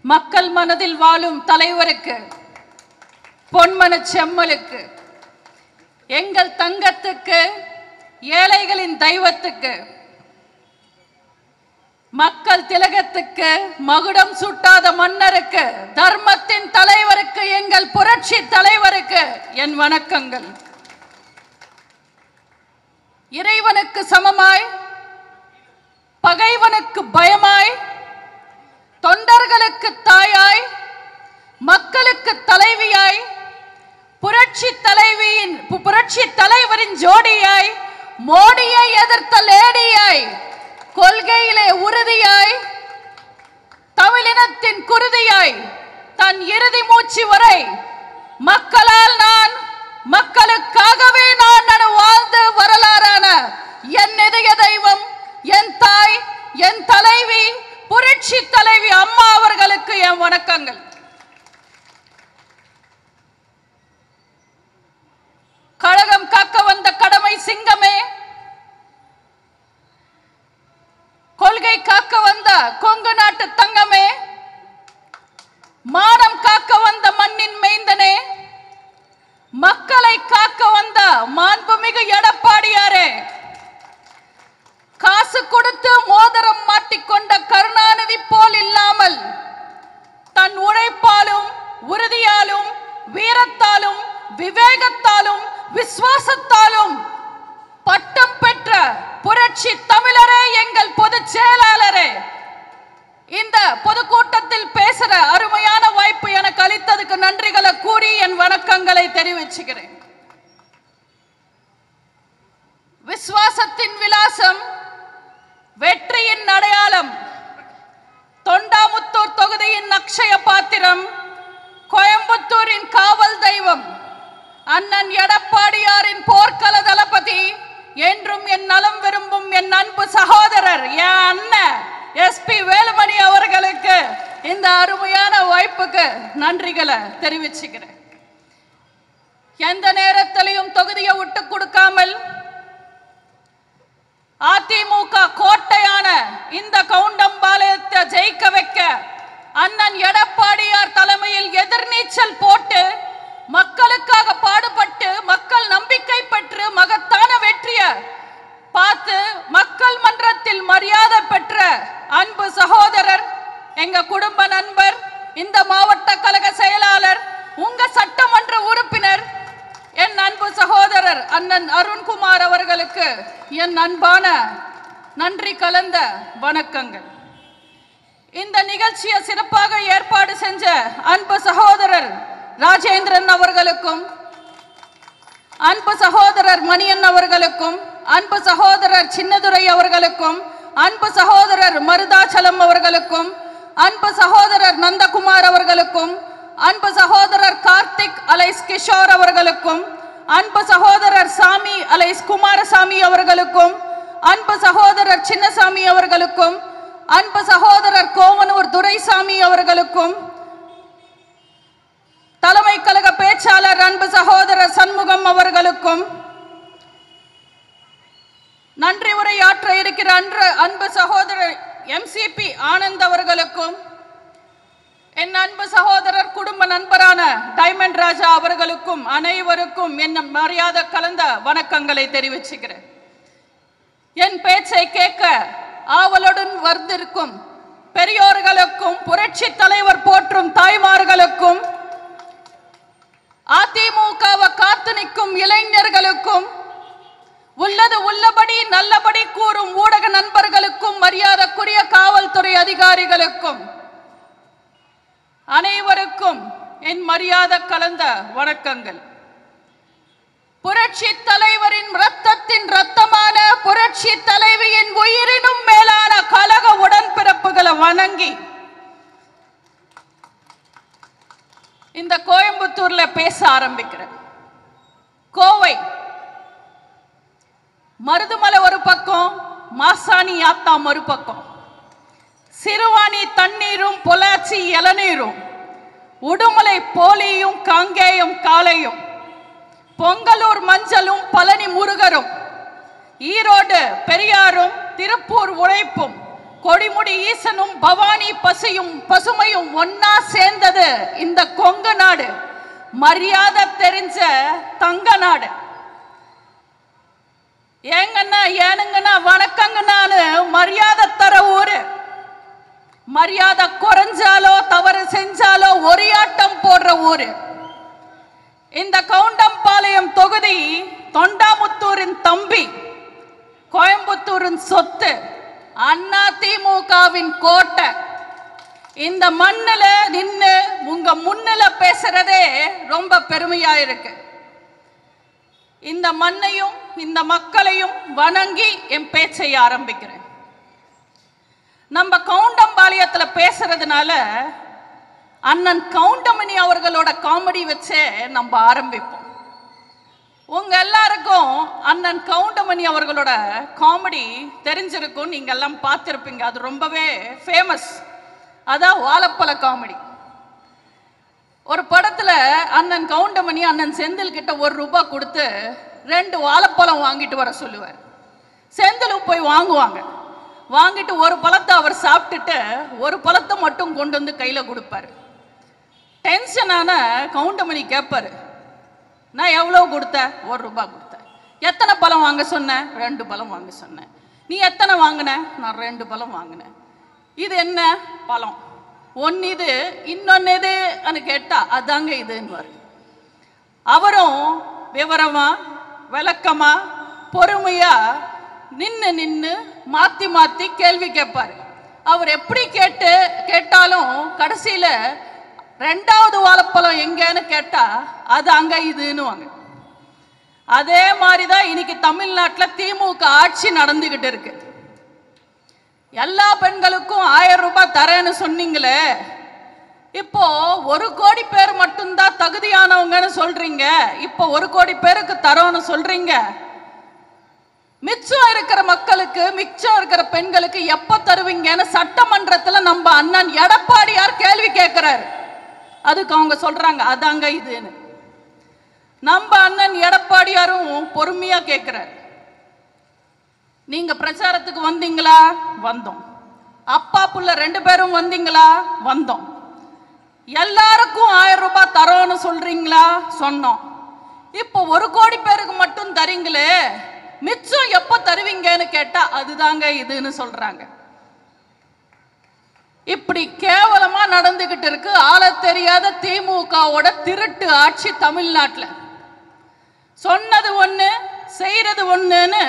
மக்கள் மனதில் வாழும் தலைவருக்கு பொன்மன செம்மலுக்கு எங்கள் தங்கத்துக்கு ஏழைகளின் தெய்வத்துக்கு மக்கள் திலகத்துக்கு மகுடம் சூட்டாத மன்னருக்கு தர்மத்தின் தலைவருக்கு எங்கள் புரட்சி தலைவருக்கு என் வணக்கங்கள் இறைவனுக்கு சமமாய் பகைவனுக்கு பயமாய் தொண்டர்களுக்கு தாயாய் மக்களுக்கு தலைவியாய் புரட்சி தலைவியின் பு- புரட்சி தலைவரின் ஜோடியாய் மோடியை எதிர்த்த லேடியாய் கொள்கையிலே உறுதியாய் தமிழினத்தின் குருதியாய் தன் இறுதி மூச்சு வரை மக்களால் நான் மக்களுக்காகவே நான் என வாழ்ந்து வரலாறான என் இதய தெய்வம் என் தாய் என் தலைவி புரட்சி தலைவி அம்மா அவர்களுக்கு என் வணக்கங்கள் கழகம் காக்க வந்த கடமை சிங்கமே கொள்கை காக்க வந்த கொங்கு நாட்டு தங்கமே மானம் காக்க வந்த மண்ணின் மைந்தனே மக்களை காக்க வந்த மாண்புமிகு எடப்பாடியாரே காசு கொடுத்து மோதிரம் மாட்டிக்கொண்ட கருணாநிதி போல் இல்லாமல் தன் உழைப்பாலும் உறுதியாலும் வீரத்தாலும் விவேகத்தாலும் விசுவாசத்தாலும் பட்டம் பெற்ற புரட்சி தமிழரே எங்கள் பொதுச் செயலாளரே இந்த பொதுக்கூட்டத்தில் பேசுற அருமையான வாய்ப்பு எனக்கு அளித்ததுக்கு நன்றிகளை கூறி என் வணக்கங்களை தெரிவிச்சுக்கிறேன் விசுவாசத்தின் விலாசம் வெற்றியின் அடையாளம் தொண்டாமுத்தூர் தொகுதியின் அக்ஷய பாத்திரம் கோயம்புத்தூரின் காவல் தெய்வம் அண்ணன் எடப்பாடியாரின் போர்க்கள தளபதி என்றும் என் நலம் விரும்பும் என் அன்பு சகோதரர் என் அண்ணன் எஸ்பி வேலுமணி அவர்களுக்கு இந்த அருமையான வாய்ப்புக்கு நன்றிகளை தெரிவிச்சுக்கிறேன் எந்த நேரத்திலையும் தொகுதியை விட்டு கொடுக்காமல் அதிமுக கோட்டையான இந்த கவுண்டம்பாளையத்தை ஜெயிக்க வைக்க அண்ணன் எடப்பாடியார் தலைமையில் எதிர்நீச்சல் போட்டு மக்களுக்காக பாடுபட்டு மக்கள் நம்பிக்கை பெற்று மகத்தான வெற்றிய பார்த்து மக்கள் மன்றத்தில் மரியாதை பெற்ற அன்பு சகோதரர் எங்க குடும்ப நண்பர் இந்த மாவட்ட கழக செயலாளர் உங்க சட்டமன்ற உறுப்பினர் என் அன்பு சகோதரர் அண்ணன் அருண்குமார் அவர்களுக்கு என் அன்பான நன்றி கலந்த வணக்கங்கள் இந்த நிகழ்ச்சியை சிறப்பாக ஏற்பாடு செஞ்ச அன்பு சகோதரர் ராஜேந்திரன் அவர்களுக்கும் அன்பு சகோதரர் மணியன் அவர்களுக்கும் அன்பு சகோதரர் சின்னதுரை அவர்களுக்கும் அன்பு சகோதரர் மருதாச்சலம் அவர்களுக்கும் அன்பு சகோதரர் நந்தகுமார் அவர்களுக்கும் அன்பு சகோதரர் கார்த்திக் அலைஸ் கிஷோர் அவர்களுக்கும் அன்பு சகோதரர் சாமி அலைஸ் குமாரசாமி அவர்களுக்கும் அன்பு சகோதரர் சின்னசாமி அவர்களுக்கும் அன்பு சகோதரர் கோவனூர் துரைசாமி அவர்களுக்கும் தலைமை கழக பேச்சாளர் அன்பு சகோதரர் சண்முகம் அவர்களுக்கும் நன்றி உரையாற்ற இருக்கிற அன்று அன்பு சகோதரர் எம்சிபி ஆனந்த் அவர்களுக்கும் என் அன்பு சகோதரர் குடும்ப நண்பரான டைமண்ட் ராஜா அவர்களுக்கும் அனைவருக்கும் என் மரியாதை கலந்த வணக்கங்களை தெரிவிச்சுக்கிறேன் என் பேச்சை கேட்க ஆவலுடன் வந்திருக்கும் பெரியோர்களுக்கும் புரட்சி தலைவர் போற்றும் தாய்மார்களுக்கும் அதிமுகவை காத்து நிற்கும் இளைஞர்களுக்கும் உள்ளது உள்ளபடி நல்லபடி கூறும் ஊடக நண்பர்களுக்கும் மரியாதைக்குரிய காவல்துறை அதிகாரிகளுக்கும் அனைவருக்கும் என் மரியாதை கலந்த வணக்கங்கள் புரட்சி தலைவரின் ரத்தத்தின் ரத்தமான புரட்சி தலைவியின் உயிரினும் மேலான கழக உடன்பிறப்புகளை வணங்கி இந்த கோயம்புத்தூர்ல பேச ஆரம்பிக்கிறேன் கோவை மருதுமலை ஒரு பக்கம் மாசாணி யாத்தா மறுபக்கம் சிறுவாணி தண்ணீரும் பொள்ளாச்சி இளநீரும் உடுமலை போலியும் காங்கேயம் காளையும் பொங்கலூர் மஞ்சளும் பழனி முருகரும் ஈரோடு பெரியாரும் திருப்பூர் உழைப்பும் கொடிமுடி ஈசனும் பவானி பசியும் பசுமையும் ஒன்னா சேர்ந்தது இந்த கொங்கு நாடு மரியாதை தெரிஞ்ச தங்க நாடு ஏங்கண்ணா ஏனுங்கண்ணா வணக்கங்கண்ணான்னு மரியாதை தர ஊரு மரியாதை குறைஞ்சாலோ தவறு செஞ்சாலோ ஒரியாட்டம் போடுற ஊரு இந்த கவுண்டம்பாளையம் தொகுதி தொண்டாமுத்தூரின் தம்பி கோயம்புத்தூரின் சொத்து அண்ணா திமுகவின் கோட்டை இந்த மண்ணுல நின்னு உங்க முன்னில பேசுறதே ரொம்ப பெருமையா இருக்கு இந்த மண்ணையும் இந்த மக்களையும் வணங்கி என் பேச்சை ஆரம்பிக்கிறேன் நம்ம கவுண்டம்பாளையத்துல பேசுறதுனால அண்ணன் கவுண்டமணி அவர்களோட காமெடி வச்சே நம்ம ஆரம்பிப்போம் உங்க எல்லாருக்கும் அண்ணன் கவுண்டமணி அவர்களோட காமெடி தெரிஞ்சிருக்கும் நீங்க எல்லாம் பார்த்திருப்பீங்க அது ரொம்பவே ஃபேமஸ் அதான் வாழைப்பழ காமெடி ஒரு படத்துல அண்ணன் கவுண்டமணி அண்ணன் செந்தில் கிட்ட ஒரு ரூபாய் கொடுத்து ரெண்டு வாழைப்பழம் வாங்கிட்டு வர சொல்லுவார் செந்தில் போய் வாங்குவாங்க வாங்கிட்டு ஒரு பழத்தை அவர் சாப்பிட்டுட்டு ஒரு பழத்தை மட்டும் கொண்டு வந்து கையில கொடுப்பாரு டென்ஷனான கவுண்டமணி கேட்பாரு நான் எவ்வளோ கொடுத்த ஒரு ரூபாய் கொடுத்தேன் எத்தனை பழம் வாங்க சொன்னேன் ரெண்டு பழம் வாங்க சொன்னேன் நீ எத்தனை வாங்கின நான் ரெண்டு பழம் வாங்கினேன் இது என்ன பழம் ஒன்று இது இன்னொன்று இதுன்னு கேட்டா அதாங்க இதுன்னு அவரும் விவரமா விளக்கமா பொறுமையா நின்று நின்று மாத்தி மாத்தி கேள்வி கேட்பாரு அவர் எப்படி கேட்டு கேட்டாலும் கடைசியில ரெண்டாவது வாழைப்பழம் எங்கன்னு கேட்டா அது அங்க இதுன்னு வாங்க அதே மாதிரி தான் இன்னைக்கு தமிழ்நாட்டில் திமுக ஆட்சி நடந்துகிட்டு இருக்கு எல்லா பெண்களுக்கும் ஆயிரம் ரூபாய் தரேன்னு சொன்னீங்களே இப்போ ஒரு கோடி பேர் மட்டும்தான் தகுதியானவங்கன்னு சொல்றீங்க இப்போ ஒரு கோடி பேருக்கு தரோன்னு சொல்றீங்க மிச்சம் இருக்கிற மக்களுக்கு மிச்சம் இருக்கிற பெண்களுக்கு எப்ப தருவீங்கன்னு சட்டமன்றத்துல நம்ம அண்ணன் எடப்பாடியார் கேள்வி கேட்கிறாரு அதுக்கு அவங்க சொல்றாங்க அதாங்க இதுன்னு நம்ம அண்ணன் எடப்பாடியாரும் பொறுமையா கேட்கிறாரு நீங்க பிரச்சாரத்துக்கு வந்தீங்களா வந்தோம் அப்பா புள்ள ரெண்டு பேரும் வந்தீங்களா வந்தோம் எல்லாருக்கும் ஆயிரம் ரூபாய் தரோன்னு சொல்றீங்களா சொன்னோம் இப்போ ஒரு கோடி பேருக்கு மட்டும் தரீங்களே மிச்சம் எப்ப தருவீங்கன்னு கேட்டா அதுதாங்க இதுன்னு சொல்றாங்க இப்படி கேவலமா நடந்துகிட்டு இருக்கு ஆள தெரியாத திமுகவோட திருட்டு ஆட்சி தமிழ்நாட்டுல சொன்னது ஒண்ணு செய்யறது ஒண்ணுன்னு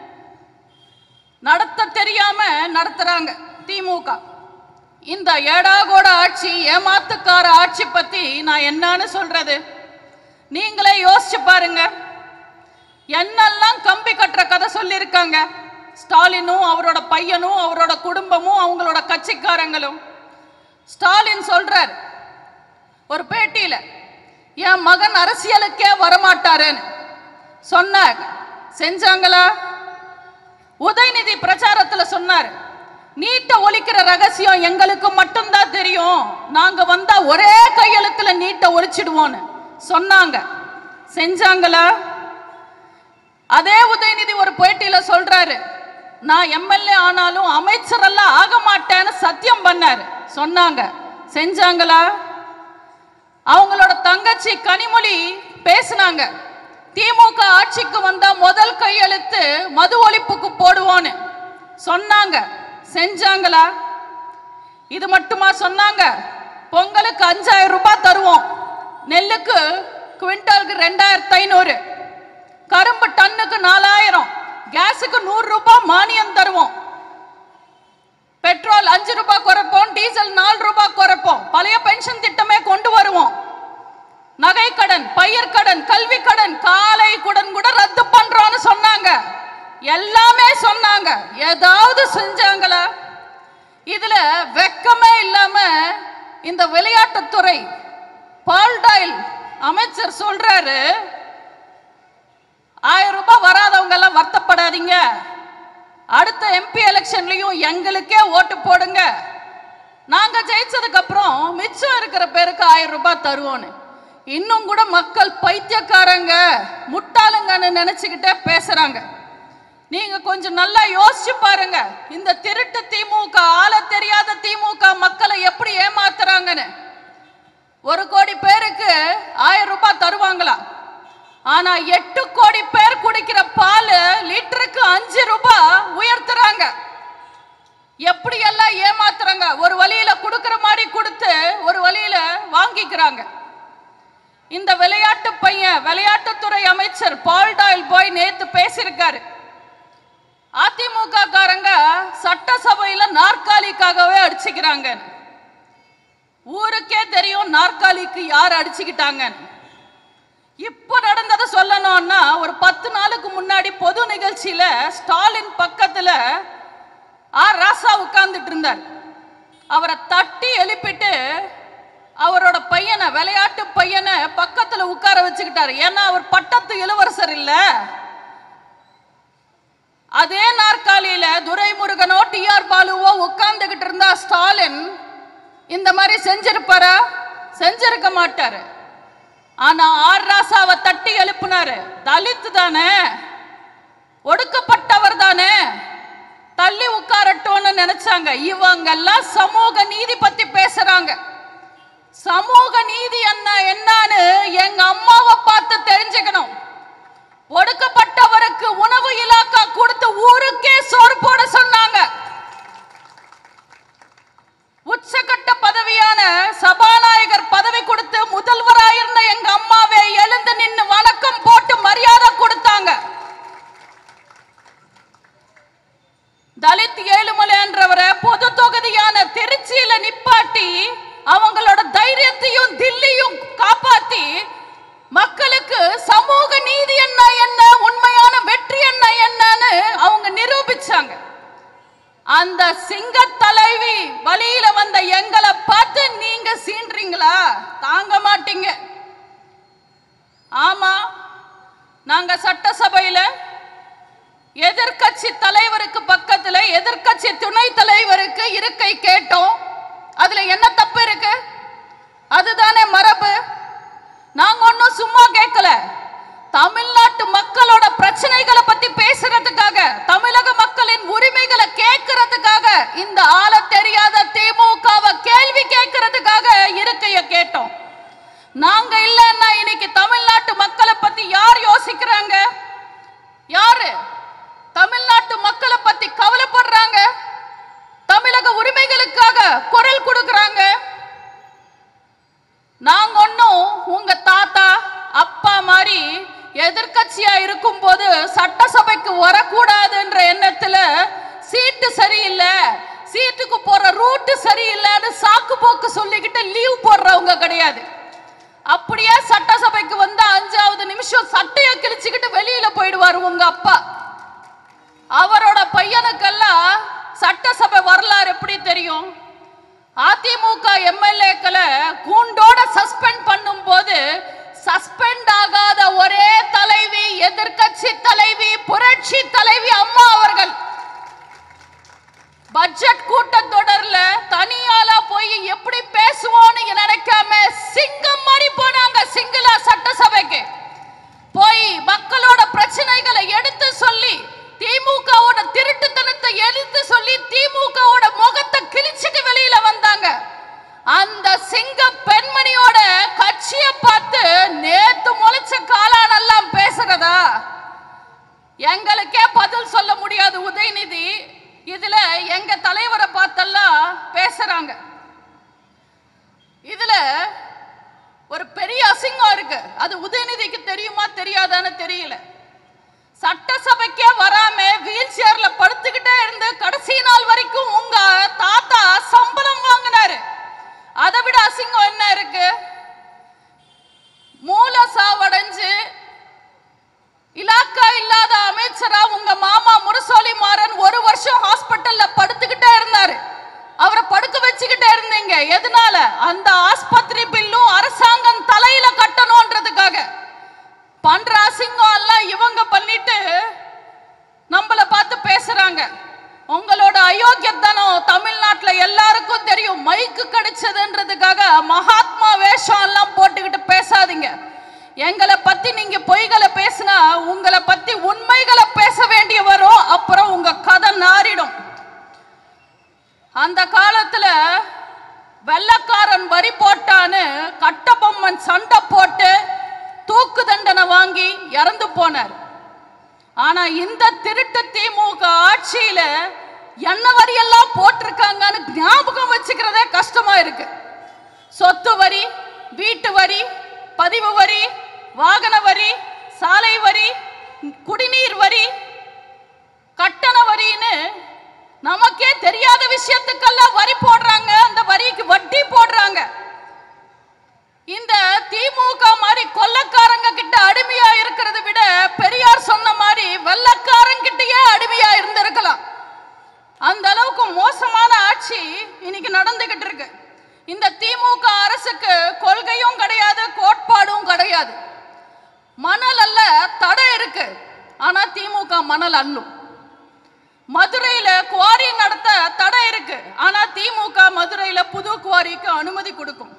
நடத்த தெரியாம நடத்துறாங்க திமுக இந்த ஏடாகோட ஆட்சி ஏமாத்துக்கார ஆட்சி பத்தி நான் என்னன்னு சொல்றது நீங்களே யோசிச்சு பாருங்க என்னெல்லாம் கம்பி கட்டுற கதை சொல்லியிருக்காங்க ஸ்டாலினும் அவரோட பையனும் அவரோட குடும்பமும் அவங்களோட கட்சிக்காரங்களும் ஸ்டாலின் சொல்றார் ஒரு பேட்டியில என் மகன் அரசியலுக்கே வரமாட்டாருன்னு சொன்னாங்க செஞ்சாங்களா உதயநிதி பிரச்சாரத்துல சொன்னார் நீட்டை ஒழிக்கிற ரகசியம் எங்களுக்கு மட்டும்தான் தெரியும் நாங்க வந்தா ஒரே கையெழுத்துல நீட்டை ஒழிச்சிடுவோன்னு சொன்னாங்க செஞ்சாங்களா அதே உதயநிதி ஒரு பேட்டியில சொல்றாரு நான் எம்எல்ஏ ஆனாலும் அமைச்சரெல்லாம் ஆக மாட்டேன்னு சத்தியம் பண்ணாரு சொன்னாங்க செஞ்சாங்களா அவங்களோட தங்கச்சி கனிமொழி பேசுனாங்க திமுக ஆட்சிக்கு வந்தா முதல் கையெழுத்து மது ஒழிப்புக்கு போடுவோன்னு சொன்னாங்க செஞ்சாங்களா இது மட்டுமா சொன்னாங்க பொங்கலுக்கு அஞ்சாயிரம் ரூபாய் தருவோம் நெல்லுக்கு குவிண்டாலுக்கு ரெண்டாயிரத்து ஐநூறு கரும்பு டன்னுக்கு நாலாயிரம் கேஸுக்கு நூறு ரூபாய் மானியம் தருவோம் பெட்ரோல் அஞ்சு ரூபாய் குறைப்போம் டீசல் நாலு ரூபாய் குறைப்போம் பழைய பென்ஷன் திட்டமே கொண்டு வருவோம் நகை கடன் பயிர் கடன் கல்வி கடன் காலை கடன் கூட ரத்து பண்றோம்னு சொன்னாங்க எல்லாமே சொன்னாங்க ஏதாவது செஞ்சாங்களா இதுல வெக்கமே இல்லாம இந்த விளையாட்டுத்துறை பால்டாயில் அமைச்சர் சொல்றாரு ஆயிரம் ரூபாய் வராதவங்க எல்லாம் வருத்தப்படாதீங்க அடுத்த எம்பி எலெக்ஷன்லயும் எங்களுக்கே ஓட்டு போடுங்க நாங்க ஜெயிச்சதுக்கு அப்புறம் மிச்சம் இருக்கிற பேருக்கு ஆயிரம் ரூபாய் தருவோன்னு இன்னும் கூட மக்கள் பைத்தியக்காரங்க முட்டாளுங்கன்னு நினைச்சுக்கிட்டே பேசுறாங்க நீங்க கொஞ்சம் நல்லா யோசிச்சு பாருங்க இந்த திருட்டு திமுக ஆள தெரியாத திமுக மக்களை எப்படி ஏமாத்துறாங்கன்னு ஒரு கோடி பேருக்கு ஆயிரம் ரூபாய் தருவாங்களா ஆனா எட்டு கோடி பேர் குடிக்கிற பால் லிட்டருக்கு அஞ்சு ரூபாய் உயர்த்துறாங்க எப்படி எல்லாம் ஏமாத்துறாங்க ஒரு வழியில கொடுக்கிற மாதிரி கொடுத்து ஒரு வழியில வாங்கிக்கிறாங்க இந்த விளையாட்டு பையன் விளையாட்டுத்துறை அமைச்சர் பால் டாயில் போய் நேத்து பேசியிருக்காரு அதிமுக காரங்க சட்டசபையில நாற்காலிக்காகவே அடிச்சுக்கிறாங்க ஊருக்கே தெரியும் நாற்காலிக்கு யார் அடிச்சுக்கிட்டாங்கன்னு இப்போ நடந்ததை சொல்லணும்னா ஒரு பத்து நாளுக்கு முன்னாடி பொது நிகழ்ச்சியில ஸ்டாலின் பக்கத்துல ஆர் ராசா உட்கார்ந்துட்டு இருந்தார் அவரை தட்டி எழுப்பிட்டு அவரோட பையனை விளையாட்டு பையனை பக்கத்துல உட்கார வச்சுக்கிட்டாரு ஏன்னா அவர் பட்டத்து இளவரசர் இல்ல அதே நாற்காலியில துரைமுருகனோ டிஆர் பாலுவோ உட்கார்ந்துகிட்டு இருந்தா ஸ்டாலின் இந்த மாதிரி செஞ்சிருப்பாரா செஞ்சிருக்க மாட்டாரு ஆனா ஆர் ராசாவை தட்டி எழுப்புனாரு தலித் தானே ஒடுக்கப்பட்டவர் தானே தள்ளி உட்காரட்டும்னு நினைச்சாங்க இவங்க எல்லாம் சமூக நீதி பத்தி பேசுறாங்க சமூக நீதி என்ன என்னன்னு எங்க அம்மாவை பார்த்து தெரிஞ்சுக்கணும் ஒடுக்கப்பட்டவருக்கு உணவு இலாக்கா கொடுத்து ஊருக்கே சோறு போட சொன்னாங்க உச்சகட்ட பதவியான சபாநாயகர் பதவி கொடுத்து முதல்வராயிருந்த எங்க அம்மாவே எழுந்து நின்னு வணக்கம் போட்டு மரியாதை கொடுத்தாங்க தலித் ஏழுமலைன்றவரை பொது தொகுதியான திருச்சியில நிப்பாட்டி அவங்களோட தைரியத்தையும் தில்லியும் காப்பாத்தி மக்களுக்கு சமூக நீதி என்ன என்ன உண்மையான வெற்றி என்ன என்னன்னு அவங்க நிரூபிச்சாங்க அந்த சிங்க தலைவி வழியில வந்த எங்களை பார்த்து நீங்க சீன்றீங்களா தாங்க மாட்டீங்க ஆமா நாங்க சட்டசபையில எதிர்க்கட்சி தலைவருக்கு பக்கத்துல எதிர்க்கட்சி துணை தலைவருக்கு இருக்கை கேட்டோம் அதுல என்ன தப்பு இருக்கு அதுதானே மரபு நாங்க ஒன்னும் சும்மா கேட்கல தமிழ்நாட்டு மக்களோட பிரச்சனைகளை பத்தி பேசுறதுக்காக தமிழக மக்களின் உரிமைகளை கேட்கறதுக்காக இந்த ஆள தெரியாத திமுகவை கேள்வி கேட்கறதுக்காக இருக்கைய கேட்டோம் நாங்க இல்லைன்னா இன்னைக்கு தமிழ்நாட்டு மக்களை பத்தி யார் யோசிக்கிறாங்க யாரு தமிழ்நாட்டு மக்களை பத்தி கவலைப்படுறாங்க தமிழக உரிமைகளுக்காக குரல் கொடுக்கறாங்க நாங்க ஒன்னும் உங்க தாத்தா அப்பா மாதிரி எதிர்க்கட்சியா இருக்கும்போது சட்டசபைக்கு வரக்கூடாதுன்ற எண்ணத்துல சீட்டு சரியில்லை சீட்டுக்கு போற ரூட்டு சரியில்லைன்னு சாக்கு போக்கு சொல்லிக்கிட்டு லீவ் போடுறவங்க கிடையாது அப்படியே சட்டசபைக்கு வந்து அஞ்சாவது நிமிஷம் சட்டைய கிழிச்சுக்கிட்டு வெளியில போயிடுவார் உங்க அப்பா அவரோட பையனுக்கெல்லாம் சட்டசபை வரலாறு எப்படி தெரியும் அதிமுக எம்எல்ஏக்களை கூண்டோட சஸ்பெண்ட் பண்ணும்போது சஸ்பெண்ட் ஆகாத ஒரே தலைவி எதிர்க்கட்சி தலைவி புரட்சி தலைவி அம்மா அவர்கள் பட்ஜெட் கூட்டத்தொடர்ல தனியாளா போய் எப்படி பேசுவோம்னு நினைக்காம சிங்கம் மாதிரி போனாங்க சிங்களா சட்டசபைக்கு போய் மக்களோட பிரச்சனைகளை எடுத்து சொல்லி திமுகவோட திருட்டுத்தனத்தை எடுத்து சொல்லி திமுகவோட முகத்தை கிழிச்சிட்டு வெளியில வந்தாங்க அந்த சிங்க பெண்மணியோட கட்சியை பார்த்து நேத்து முளைச்ச காளானெல்லாம் பேசுறதா எங்களுக்கே பதில் சொல்ல முடியாது உதயநிதி இதுல எங்க தலைவரை பார்த்தெல்லாம் பேசுறாங்க இதுல ஒரு பெரிய அசிங்கம் இருக்கு அது உதயநிதிக்கு தெரியுமா தெரியாதான்னு தெரியல சட்டசபைக்கே வராம வீல் சேர்ல படுத்துக்கிட்டே இருந்து கடைசி நாள் வரைக்கும் உங்க தாத்தா சம்பளம் வாங்கினாரு அதை விட அசிங்கம் என்ன இருக்கு மூல சாவடைஞ்சு இலாக்கா இல்லாத அமைச்சரா உங்க மாமா முரசொலி மாறன் ஒரு வருஷம் ஹாஸ்பிட்டல்ல படுத்துக்கிட்டே இருந்தாரு அவரை படுக்க வச்சுக்கிட்டே இருந்தீங்க எதனால அந்த ஆஸ்பத்திரி பில்லும் அரசாங்கம் தலையில கட்டணும்ன்றதுக்காக பண்ற அசிங்கம் எல்லாம் இவங்க பண்ணிட்டு நம்மள பார்த்து பேசுறாங்க உங்களோட அயோக்கியத்தனம் தமிழ்நாட்டுல எல்லாருக்கும் தெரியும் மைக்கு கிடைச்சதுன்றதுக்காக மகாத்மா வேஷம் எல்லாம் போட்டுக்கிட்டு பேசாதீங்க எங்களை பத்தி நீங்க பொய்களை பேசினா உங்களை பத்தி உண்மைகளை பேச வேண்டிய வரும் அப்புறம் உங்க கதை நாறிடும் அந்த காலத்துல வெள்ளக்காரன் வரி போட்டான்னு கட்டபொம்மன் சண்டை போட்டு தூக்கு தண்டனை வாங்கி இறந்து போனார் ஆனா இந்த திருட்டு திமுக ஆட்சியில என்ன வரி எல்லாம் போட்டிருக்காங்கன்னு ஞாபகம் வச்சுக்கிறதே கஷ்டமா இருக்கு சொத்து வரி வீட்டு வரி பதிவு வரி வாகன வரி சாலை வரி குடிநீர் வரி கட்டண வரின்னு நமக்கே தெரியாத விஷயத்துக்கெல்லாம் வரி போடுறாங்க அந்த வரிக்கு வட்டி போடுறாங்க இந்த திமுக மாதிரி கொள்ளக்காரங்க கிட்ட அடிமையா இருக்கிறத விட பெரியார் சொன்ன மாதிரி வெள்ளக்காரங்க கிட்டயே அடிமையா இருந்திருக்கலாம் அந்த அளவுக்கு மோசமான ஆட்சி இன்னைக்கு நடந்துகிட்டு இருக்கு இந்த திமுக அரசுக்கு கொள்கையும் கிடையாது கோட்பாடும் கிடையாது மணல் அல்ல தடை இருக்கு ஆனா திமுக மணல் அள்ளும் மதுரையில குவாரி நடத்த தடை இருக்கு ஆனா திமுக மதுரையில புது குவாரிக்கு அனுமதி கொடுக்கும்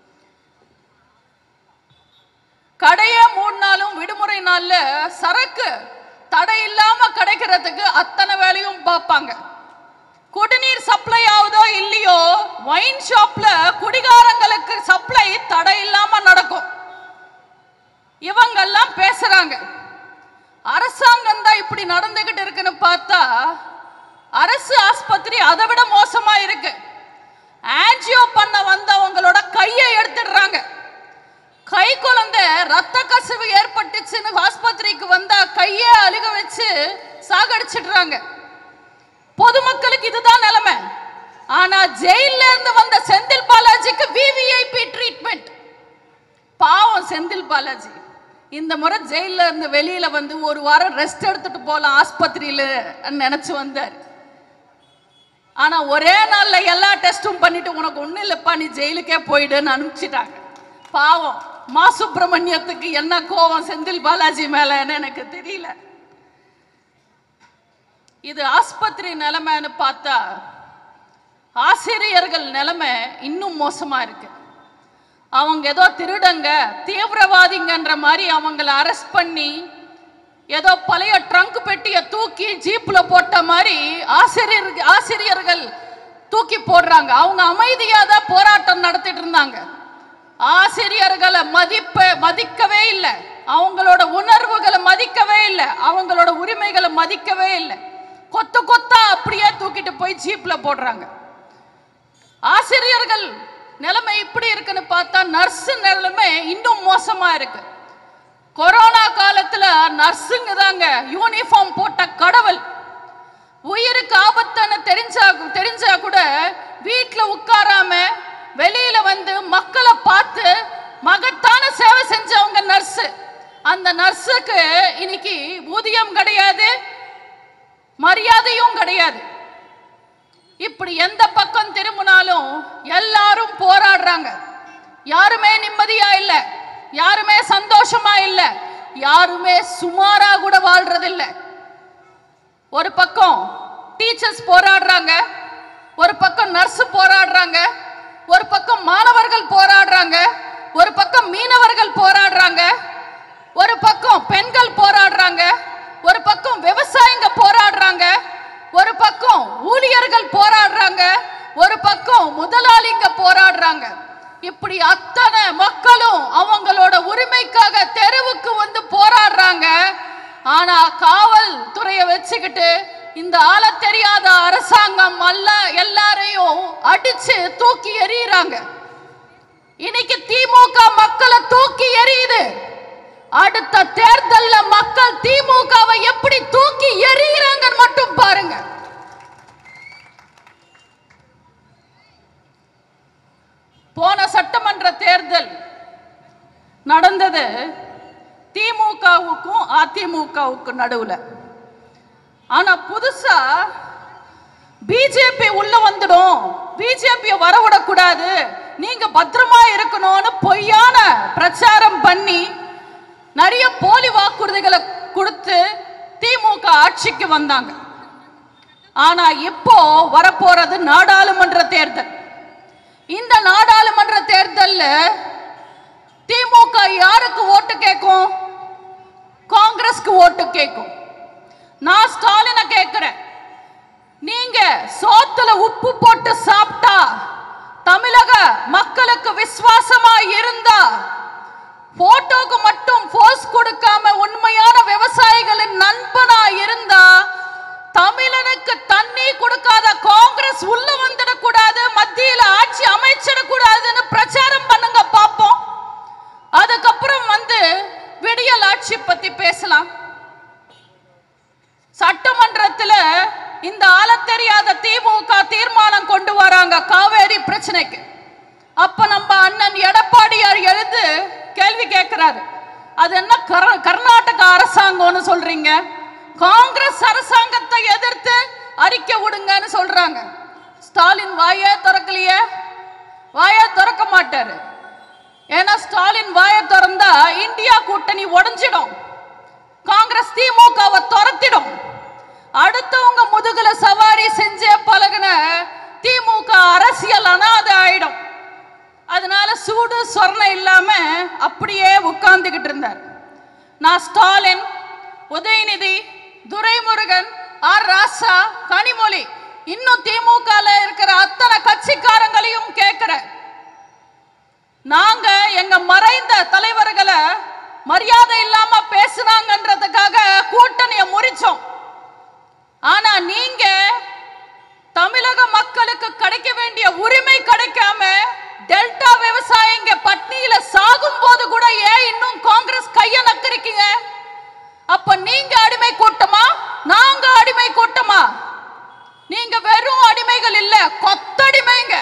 கடையே மூணு நாளும் விடுமுறை நாள்ல சரக்கு தடை இல்லாம கிடைக்கிறதுக்கு அத்தனை வேலையும் பார்ப்பாங்க குடிநீர் சப்ளை ஆகுதோ இல்லையோ வைன் ஷாப்ல குடிகாரங்களுக்கு சப்ளை தடை இல்லாம நடக்கும் இவங்கெல்லாம் பேசுறாங்க அரசாங்கம் தான் இப்படி நடந்துகிட்டு இருக்குன்னு பார்த்தா அரசு ஆஸ்பத்திரி அதை விட மோசமா இருக்கு ஆன்ஜியோ பண்ண வந்தவங்களோட கையை எடுத்துடுறாங்க கை குழந்தை ரத்த கசிவு ஏற்பட்டுச்சுன்னு ஆஸ்பத்திரிக்கு வந்தா கையே அழுக வச்சு சாகடிச்சிடுறாங்க பொதுமக்களுக்கு இதுதான் நிலைமை ஆனா ஜெயில இருந்து வந்த செந்தில் பாலாஜிக்கு விவிஐபி ட்ரீட்மெண்ட் பாவம் செந்தில் பாலாஜி இந்த முறை ஜெயில இருந்து வெளியில வந்து ஒரு வாரம் ரெஸ்ட் எடுத்துட்டு போலாம் ஆஸ்பத்திரியில நினைச்சு வந்தார் ஆனா ஒரே நாள்ல எல்லா டெஸ்டும் பண்ணிட்டு உனக்கு ஒண்ணும் இல்லப்பா நீ ஜெயிலுக்கே போயிடுன்னு அனுப்பிச்சிட்டாங்க பாவம் மா சுப்பிரமணியத்துக்கு என்ன கோவம் செந்தில் பாலாஜி மேலன்னு எனக்கு தெரியல இது ஆஸ்பத்திரி நிலைமைன்னு பார்த்தா ஆசிரியர்கள் நிலைமை இன்னும் மோசமா இருக்கு அவங்க ஏதோ திருடங்க தீவிரவாதிங்கன்ற மாதிரி அவங்கள அரெஸ்ட் பண்ணி ஏதோ பழைய ட்ரங்க் பெட்டியை தூக்கி ஜீப்ல போட்ட மாதிரி ஆசிரியர் ஆசிரியர்கள் தூக்கி போடுறாங்க அவங்க அமைதியா தான் போராட்டம் நடத்திட்டு இருந்தாங்க ஆசிரியர்களை மதிப்ப மதிக்கவே இல்லை அவங்களோட உணர்வுகளை மதிக்கவே இல்லை அவங்களோட உரிமைகளை மதிக்கவே இல்லை கொத்து கொத்தா அப்படியே தூக்கிட்டு போய் ஜீப்ல போடுறாங்க ஆசிரியர்கள் நிலைமை இப்படி இருக்குன்னு பார்த்தா நர்ஸ் நிலைமை இன்னும் மோசமா இருக்கு கொரோனா காலத்துல நர்ஸுங்க தாங்க யூனிஃபார்ம் போட்ட கடவுள் உயிருக்கு ஆபத்துன்னு தெரிஞ்சா தெரிஞ்சா கூட வீட்டில் உட்காராம வெளியில வந்து மக்களை பார்த்து மகத்தான சேவை செஞ்சவங்க நர்ஸ் அந்த நர்ஸுக்கு இன்னைக்கு ஊதியம் கிடையாது மரியாதையும் கிடையாது இப்படி எந்த பக்கம் திரும்பினாலும் எல்லாரும் போராடுறாங்க யாருமே நிம்மதியா இல்ல யாருமே சந்தோஷமா இல்ல யாருமே சுமாரா கூட வாழ்றது இல்ல ஒரு பக்கம் டீச்சர்ஸ் போராடுறாங்க ஒரு பக்கம் நர்ஸ் போராடுறாங்க ஒரு பக்கம் மாணவர்கள் போராடுறாங்க ஒரு பக்கம் மீனவர்கள் போராடுறாங்க ஒரு பக்கம் பெண்கள் போராடுறாங்க ஒரு பக்கம் விவசாயிங்க போராடுறாங்க ஒரு பக்கம் ஊழியர்கள் போராடுறாங்க ஒரு பக்கம் முதலாளிங்க போராடுறாங்க இப்படி அத்தனை மக்களும் அவங்களோட உரிமைக்காக தெருவுக்கு வந்து போராடுறாங்க ஆனா காவல் துறையை வச்சுக்கிட்டு இந்த ஆள தெரியாத அரசாங்கம் அல்ல எல்லாரையும் அடிச்சு தூக்கி எறியறாங்க இன்னைக்கு திமுக மக்களை தூக்கி எறியுது அடுத்த தேர்தல்ல மக்கள் திமுகவை எப்படி தூக்கி எறிகிறாங்கன்னு மட்டும் பாருங்க போன சட்டமன்ற தேர்தல் நடந்தது திமுகவுக்கும் அதிமுகவுக்கும் நடுவுல ஆனா புதுசா பிஜேபி உள்ள வந்துடும் பிஜேபியை வரவிடக்கூடாது நீங்க பத்திரமா இருக்கணும்னு பொய்யான பிரச்சாரம் பண்ணி நிறைய போலி வாக்குறுதிகளை கொடுத்து திமுக ஆட்சிக்கு வந்தாங்க ஆனா இப்போ வரப்போறது நாடாளுமன்ற தேர்தல் இந்த நாடாளுமன்ற தேர்தல்ல திமுக திமுக யாருக்கு ஓட்டு கேட்கும் காங்கிரஸ்க்கு ஓட்டு கேட்கும் நான் ஸ்டாலினை கேட்கிறேன் நீங்க சோத்துல உப்பு போட்டு சாப்பிட்டா தமிழக மக்களுக்கு விசுவாசமா இருந்தா போட்டோக்கு மட்டும் போஸ் கொடுக்காம உண்மையான விவசாயிகளின் நண்பனா இருந்தா தமிழனுக்கு தண்ணி கொடுக்காத காங்கிரஸ் உள்ள வந்துடக்கூடாது மத்தியில ஆட்சி அமைச்சிடக்கூடாதுன்னு பிரச்சாரம் பண்ணுங்க பாப்போம் அதுக்கப்புறம் வந்து விடியல் ஆட்சி பத்தி பேசலாம் சட்டமன்றத்துல இந்த ஆள தெரியாத திமுக தீர்மானம் கொண்டு வராங்க காவேரி பிரச்சனைக்கு அப்ப நம்ம அண்ணன் எடப்பாடியார் எழுந்து கேள்வி கேட்கிறாரு அது என்ன கர- கர்நாடக அரசாங்கம்னு சொல்றீங்க காங்கிரஸ் அரசாங்கத்தை எதிர்த்து அறிக்கை விடுங்கன்னு சொல்றாங்க ஸ்டாலின் வாயே திறக்கலையே வாயே திறக்க மாட்டாரு ஏன்னா ஸ்டாலின் வாயை திறந்தா இந்தியா கூட்டணி உடைஞ்சிடும் காங்கிரஸ் திமுகவை துரத்திடும் அடுத்தவங்க முதுகுல சவாரி செஞ்சே பழகுன திமுக அரசியல் அனாதை ஆயிடும் அதனால சூடு சொர்ணம் இல்லாம அப்படியே உட்கார்ந்துகிட்டு இருந்தார் நான் ஸ்டாலின் உதயநிதி துரைமுருகன் ஆர் ராசா கனிமொழி இன்னும் திமுகல இருக்கிற அத்தனை கட்சிக்காரங்களையும் கேட்கிறேன் நாங்க எங்க மறைந்த தலைவர்களை மரியாதை இல்லாம பேசுனாங்கன்றதுக்காக கூட்டணியை முறிச்சோம் ஆனா நீங்க தமிழக மக்களுக்கு கிடைக்க வேண்டிய உரிமை கிடைக்காம டெல்டா விவசாயிங்க பட்னியில சாகும் போது கூட ஏன் இன்னும் காங்கிரஸ் கைய நக்கறிக்கீங்க அப்ப நீங்க அடிமை கூட்டமா நாங்க அடிமை கூட்டமா நீங்க வெறும் அடிமைகள் இல்ல கொத்தடிமைங்க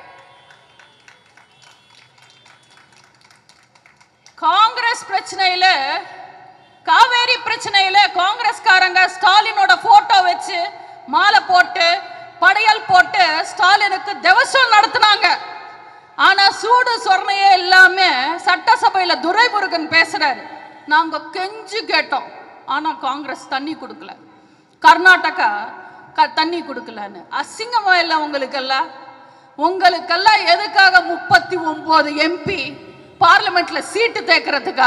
காங்கிரஸ் பிரச்சனையில காவேரி பிரச்சனையில காங்கிரஸ்காரங்க ஸ்டாலினோட போட்டோ வச்சு மாலை போட்டு படையல் போட்டு ஸ்டாலினுக்கு திவசம் நடத்துனாங்க ஆனா சூடு சொர்ணையே இல்லாம சட்டசபையில துரைமுருகன் பேசுறாரு நாங்க கெஞ்சு கேட்டோம் ஆனா காங்கிரஸ் தண்ணி கொடுக்கல கர்நாடகா க- தண்ணி கொடுக்கலன்னு அசிங்கமா இல்லை உங்களுக்கெல்லாம் உங்களுக்கெல்லாம் எதுக்காக முப்பத்தி ஒன்பது எம்பி பார்லிமெண்ட்ல சீட்டு தேக்கிறதுக்கா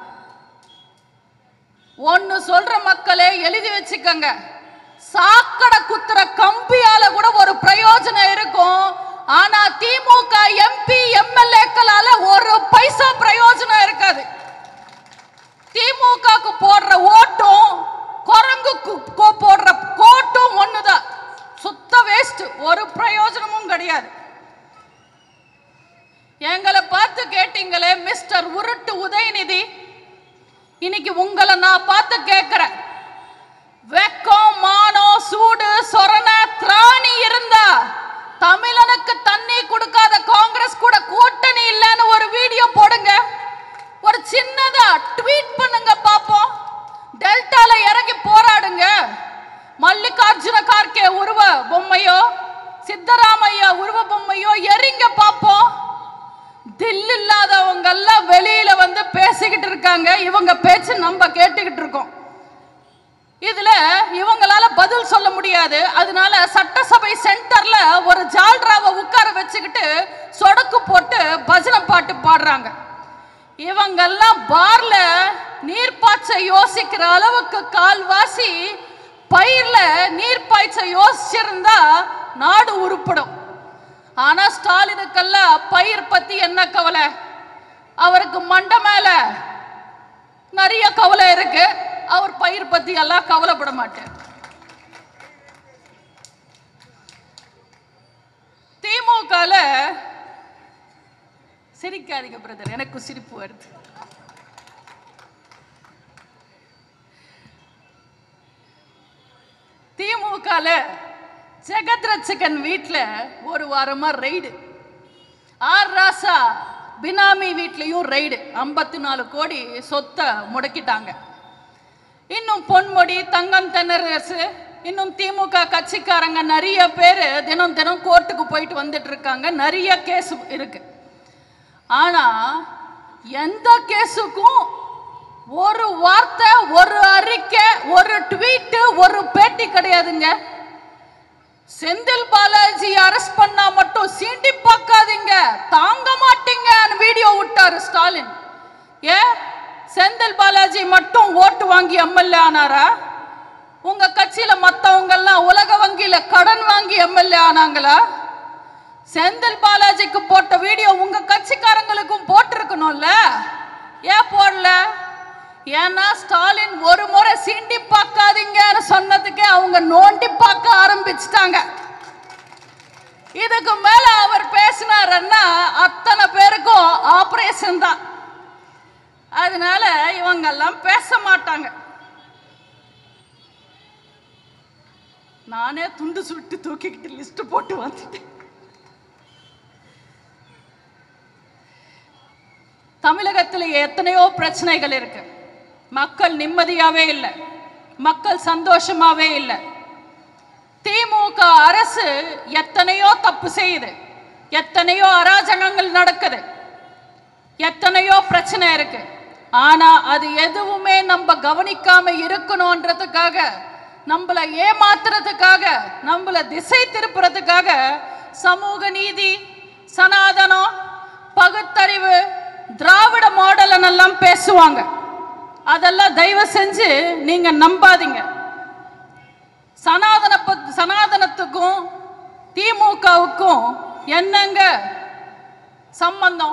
ஒன்னு சொல்ற மக்களே எழுதி வச்சுக்கங்க சாக்கடை குத்துற கம்பியால கூட ஒரு பிரயோஜனம் இருக்கும் ஆனா திமுக எம்பி எம்எல்ஏக்களால ஒரு பைசா பிரயோஜனம் இருக்காது திமுகக்கு போடுற ஓட்டும் குரங்குக்கு கோ- போடுற கோட்டும் ஒண்ணுதான் சுத்த வேஸ்ட் ஒரு பிரயோஜனமும் கிடையாது எங்களை பார்த்து கேட்டீங்களே மிஸ்டர் உருட்டு உதயநிதி இன்னைக்கு உங்களை நான் பார்த்து கேட்கிறேன் வெக்கம் மானம் சூடு சொரண திராணி இருந்தா தமிழனுக்கு தண்ணி கொடுக்காத காங்கிரஸ் கூட கூட்டணி இல்லைன்னு ஒரு வீடியோ போடுங்க ஒரு சின்னதா ட்வீட் பண்ணுங்க பாப்போம் டெல்டால இறங்கி போராடுங்க மல்லிகார்ஜுன கார்கே உருவ பொம்மையோ சித்தராமையா உருவ பொம்மையோ எரிங்க பாப்போம் தில் இல்லாதவங்க எல்லாம் வெளியில வந்து பேசிக்கிட்டு இருக்காங்க இவங்க பேச்சு நம்ம கேட்டுக்கிட்டு இருக்கோம் இதுல இவங்களால பதில் சொல்ல முடியாது அதனால சட்டசபை சென்டர்ல ஒரு ஜால்ராவை உட்கார வச்சுக்கிட்டு சொடக்கு போட்டு பஜனை பாட்டு பாடுறாங்க இவங்கெல்லாம் பார்ல நீர் பாய்ச்ச யோசிக்கிற அளவுக்கு கால்வாசி பயிர்ல நீர் பாய்ச்ச யோசிச்சிருந்தா நாடு உருப்படும் ஆனா ஸ்டாலினுக்கெல்லாம் பயிர் பத்தி என்ன கவலை அவருக்கு மண்டை மேல நிறைய கவலை இருக்கு அவர் பயிர் பத்தி எல்லாம் கவலைப்பட மாட்டார் திமுகல சிரிக்காதீங்க பிரதர் எனக்கு சிரிப்பு வருது திமுகல ஜெகத் ரட்சகன் வீட்டில் ஒரு வாரமா ரெய்டு ஆர் ராசா பினாமி வீட்லயும் ரெய்டு ஐம்பத்தி நாலு கோடி சொத்தை முடக்கிட்டாங்க இன்னும் பொன்முடி தங்கம் தென்னரசு இன்னும் திமுக கட்சிக்காரங்க நிறைய பேர் தினம் தினம் கோர்ட்டுக்கு போயிட்டு வந்துட்டு இருக்காங்க நிறைய கேஸ் இருக்கு ஆனா எந்த கேஸுக்கும் ஒரு வார்த்தை ஒரு அறிக்கை ஒரு ட்வீட் ஒரு பேட்டி கிடையாதுங்க செந்தில் பாலாஜி அரெஸ்ட் பண்ணா மட்டும் சீண்டி பார்க்காதீங்க தாங்க மாட்டீங்க வீடியோ விட்டாரு ஸ்டாலின் வாங்கி எம்எல்ஏ ஆனாரா உங்க கட்சியில மத்தவங்க எல்லாம் உலக வங்கியில கடன் வாங்கி எம்எல்ஏ ஆனாங்களா செந்தில் பாலாஜிக்கு போட்ட வீடியோ உங்க கட்சிக்காரங்களுக்கும் போட்டிருக்கணும்ல ஏன் போடல ஏன்னா ஸ்டாலின் ஒரு முறை சீண்டி பார்க்காதீங்கன்னு சொன்னதுக்கே அவங்க நோண்டி பார்க்க ஆரம்பிச்சிட்டாங்க இதுக்கு மேல அவர் பேசினாருன்னா அத்தனை பேருக்கும் ஆபரேஷன் தான் அதனால இவங்கெல்லாம் பேச மாட்டாங்க நானே துண்டு சுட்டு தூக்கிக்கிட்டு லிஸ்ட் போட்டு வந்துட்டேன் தமிழகத்தில் எத்தனையோ பிரச்சனைகள் இருக்கு மக்கள் நிம்மதியாவே இல்லை மக்கள் சந்தோஷமாவே இல்லை திமுக அரசு எத்தனையோ தப்பு செய்யுது எத்தனையோ அராஜகங்கள் நடக்குது எத்தனையோ பிரச்சனை இருக்கு ஆனா அது எதுவுமே நம்ம கவனிக்காம இருக்கணும்ன்றதுக்காக நம்மள ஏமாத்துறதுக்காக நம்மள திசை திருப்புறதுக்காக சமூக நீதி சனாதனம் பகுத்தறிவு திராவிட மாடல் எல்லாம் பேசுவாங்க அதெல்லாம் தயவு செஞ்சு நீங்க நம்பாதீங்க சனாதன பத்- சனாதனத்துக்கும் திமுகவுக்கும் என்னங்க சம்பந்தம்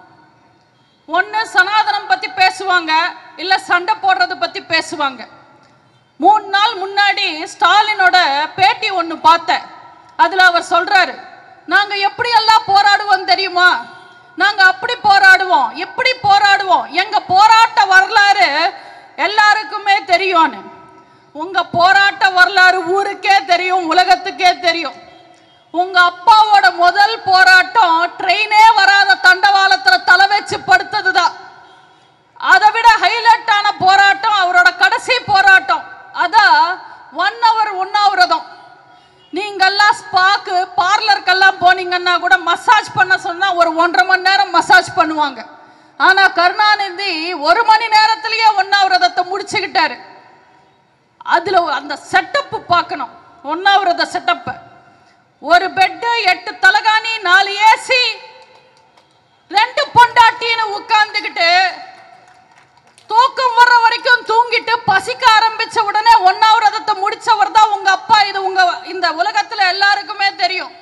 ஒன்று சனாதனம் பத்தி பேசுவாங்க இல்ல சண்டை போடுறது பத்தி பேசுவாங்க மூணு நாள் முன்னாடி ஸ்டாலினோட பேட்டி ஒன்று பார்த்தேன் அதுல அவர் சொல்றாரு நாங்க எப்படி எல்லாம் போராடுவோம் தெரியுமா நாங்க அப்படி போராடுவோம் இப்படி போராடுவோம் எங்க போராட்ட வரலாறு எல்லாருக்குமே தெரியும்னு உங்க போராட்ட வரலாறு ஊருக்கே தெரியும் உலகத்துக்கே தெரியும் உங்க அப்பாவோட முதல் போராட்டம் ட்ரெயினே வராத தண்டவாளத்துல தலை வச்சு படுத்ததுதான் அதை விட ஹைலைட்டான போராட்டம் அவரோட கடைசி போராட்டம் அதான் ஒன் ஹவர் உண்ணாவிரதம் நீங்கெல்லாம் ஸ்பாக்கு பார்லருக்கெல்லாம் போனீங்கன்னா கூட மசாஜ் பண்ண சொன்னா ஒரு ஒன்றரை மணி நேரம் மசாஜ் பண்ணுவாங்க ஆனா கருணாநிதி ஒரு மணி நேரத்திலேயே உண்ணாவிரதத்தை முடிச்சுக்கிட்டாரு அதுல அந்த செட்டப் பார்க்கணும் உண்ணாவிரத செட்டப் ஒரு பெட்டு எட்டு தலகாணி நாலு ஏசி ரெண்டு பொண்டாட்டின்னு உட்கார்ந்துக்கிட்டு தூக்கம் வர்ற வரைக்கும் தூங்கிட்டு பசிக்க ஆரம்பிச்ச உடனே ஒன்னாவிரதத்தை முடிச்சவர் தான் உங்க அப்பா இது உங்க இந்த உலகத்துல எல்லாருக்குமே தெரியும்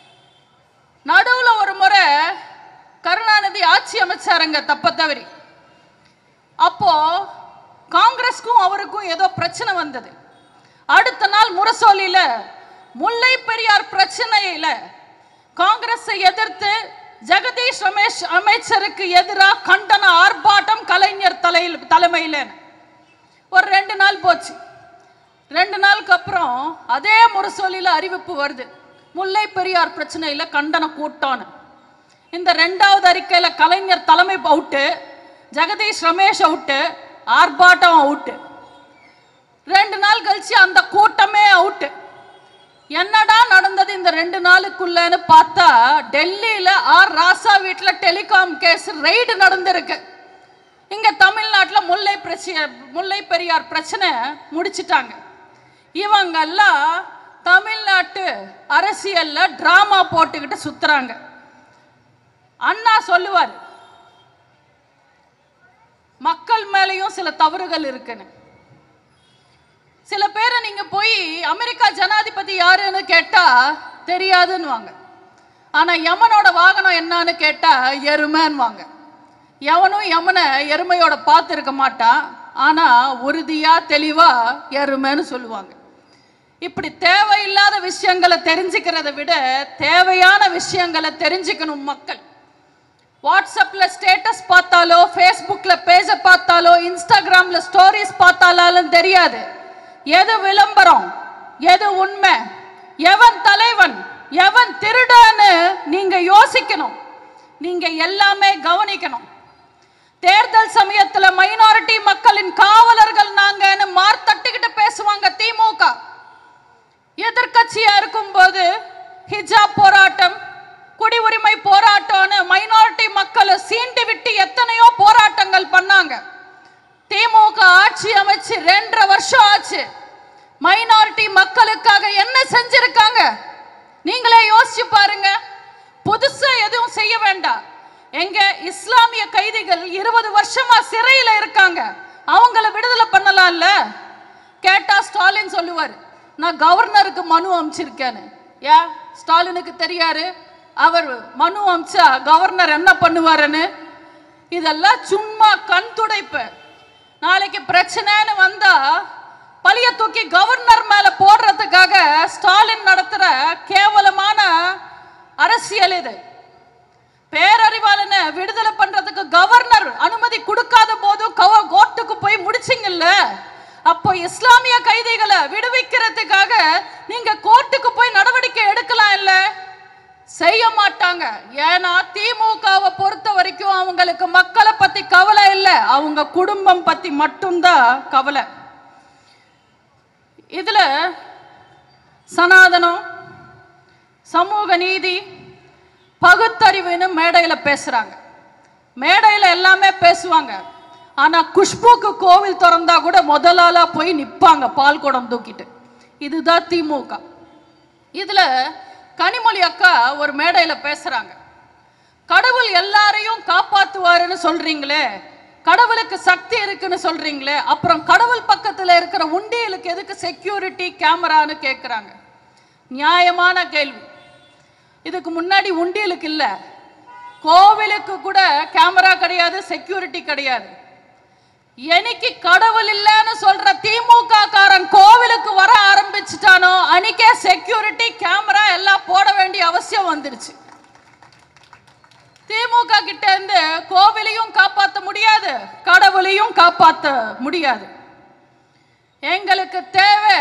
நடுவுல ஒரு முறை கருணாநிதி ஆட்சி அமைச்சாருங்க தப்ப தவறி அப்போ காங்கிரஸ்க்கும் அவருக்கும் ஏதோ பிரச்சனை வந்தது அடுத்த நாள் முரசொலியில முல்லை பெரியார் பிரச்சனையில காங்கிரஸை எதிர்த்து ஜெகதீஷ் ரமேஷ் அமைச்சருக்கு எதிராக கண்டன ஆர்ப்பாட்டம் கலைஞர் தலையில் தலைமையில் ஒரு ரெண்டு நாள் போச்சு ரெண்டு நாளுக்கு அப்புறம் அதே முரசொலியில அறிவிப்பு வருது முல்லை பெரியார் பிரச்சனையில கண்டன கூட்டம்னு இந்த ரெண்டாவது அறிக்கையில கலைஞர் தலைமை அவுட்டு ஜெகதீஷ் ரமேஷ் அவுட்டு ஆர்ப்பாட்டம் அவுட்டு ரெண்டு நாள் கழிச்சு அந்த கூட்டமே அவுட்டு என்னடா நடந்தது இந்த ரெண்டு நாளுக்குள்ளன்னு பார்த்தா டெல்லியில ஆர் ராசா வீட்டுல டெலிகாம் கேஸ் ரெய்டு நடந்திருக்கு இங்க தமிழ்நாட்டுல முல்லை பிரச்சனை முல்லை பெரியார் பிரச்சனை முடிச்சிட்டாங்க இவங்கெல்லாம் தமிழ்நாட்டு அரசியல்ல டிராமா போட்டுக்கிட்டு சுத்துறாங்க அண்ணா சொல்லுவார் மக்கள் மேலேயும் சில தவறுகள் இருக்குன்னு சில பேரை நீங்க போய் அமெரிக்கா ஜனாதிபதி யாருன்னு கேட்டா தெரியாதுன்னுவாங்க ஆனா யமனோட வாகனம் என்னன்னு கேட்டா எருமைன்னுவாங்க எவனும் யமனை எருமையோட பார்த்துருக்க மாட்டான் ஆனா உறுதியா தெளிவா எருமைன்னு சொல்லுவாங்க இப்படி தேவையில்லாத விஷயங்களை தெரிஞ்சுக்கிறத விட தேவையான விஷயங்களை தெரிஞ்சுக்கணும் மக்கள் வாட்ஸ்அப்ல ஸ்டேட்டஸ் பார்த்தாலோ ஃபேஸ்புக்ல பேஜ பார்த்தாலோ இன்ஸ்டாகிராம்ல ஸ்டோரிஸ் பார்த்தாலும் தெரியாது எது விளம்பரம் எது உண்மை எவன் தலைவன் எவன் திருடன்னு நீங்க யோசிக்கணும் நீங்க எல்லாமே கவனிக்கணும் தேர்தல் சமயத்துல மைனாரிட்டி மக்களின் காவலர்கள் நாங்கன்னு மார்த்தட்டிக்கிட்டு பேசுவாங்க திமுக எதிர்க்கட்சியா இருக்கும்போது ஹிஜாப் போராட்டம் குடி உரிமை போராட்டம்னு மைனாரிட்டி மக்களை சீண்டி விட்டு எத்தனையோ போராட்டங்கள் பண்ணாங்க திமுக ஆட்சி அமைச்சு ரெண்டரை வருஷம் ஆச்சு மைனாரிட்டி மக்களுக்காக என்ன செஞ்சிருக்காங்க நீங்களே யோசிச்சு பாருங்க புதுசா எதுவும் செய்ய வேண்டாம் எங்க இஸ்லாமிய கைதிகள் இருபது வருஷமா சிறையில இருக்காங்க அவங்கள விடுதலை பண்ணலாம்ல கேட்டா ஸ்டாலின் சொல்லுவார் நான் கவர்னருக்கு மனு அனுப்பிச்சிருக்கேன்னு ஏன் ஸ்டாலினுக்கு தெரியாரு அவர் மனு அனுப்பிச்சா கவர்னர் என்ன பண்ணுவாருன்னு இதெல்லாம் சும்மா கண் துடைப்பு நாளைக்கு பிரச்சனைன்னு வந்தா பழிய தூக்கி கவர்னர் மேல போடுறதுக்காக ஸ்டாலின் நடத்துற கேவலமான அரசியல் இது பேரறிவாளனை விடுதலை பண்றதுக்கு கவர்னர் அனுமதி கொடுக்காத போது கவ- கோர்ட்டுக்கு போய் முடிச்சிங்கல்ல அப்போ இஸ்லாமிய கைதிகளை விடுவிக்கிறதுக்காக நீங்க கோர்ட்டுக்கு போய் நடவடிக்கை எடுக்கலாம் இல்ல செய்ய மாட்டாங்க ஏன்னா திமுகவை பொறுத்த வரைக்கும் அவங்களுக்கு மக்களை பத்தி கவலை இல்லை அவங்க குடும்பம் பத்தி மட்டும்தான் கவலை இதுல சனாதனம் சமூக நீதி பகுத்தறிவுன்னு மேடையில பேசுறாங்க மேடையில எல்லாமே பேசுவாங்க ஆனா குஷ்புக்கு கோவில் திறந்தா கூட முதலாளா போய் நிப்பாங்க பால் குடம் தூக்கிட்டு இதுதான் திமுக இதுல கனிமொழி அக்கா ஒரு மேடையில பேசுறாங்க கடவுள் எல்லாரையும் காப்பாத்துவாருன்னு சொல்றீங்களே கடவுளுக்கு சக்தி இருக்குன்னு சொல்றீங்களே அப்புறம் கடவுள் பக்கத்துல இருக்கிற உண்டியலுக்கு எதுக்கு செக்யூரிட்டி கேமரான்னு கேக்குறாங்க நியாயமான கேள்வி இதுக்கு முன்னாடி உண்டியலுக்கு இல்ல கோவிலுக்கு கூட கேமரா கிடையாது செக்யூரிட்டி கிடையாது என்னைக்கு கடவுள் இல்லைன்னு சொல்ற திமுக காரன் கோவிலுக்கு வர ஆரம்பிச்சுட்டானோ அன்னைக்கே செக்யூரிட்டி கேமரா எல்லாம் போட வேண்டிய அவசியம் வந்துடுச்சு திமுக கிட்ட இருந்து கோவிலையும் காப்பாத்த முடியாது கடவுளையும் காப்பாத்த முடியாது எங்களுக்கு தேவை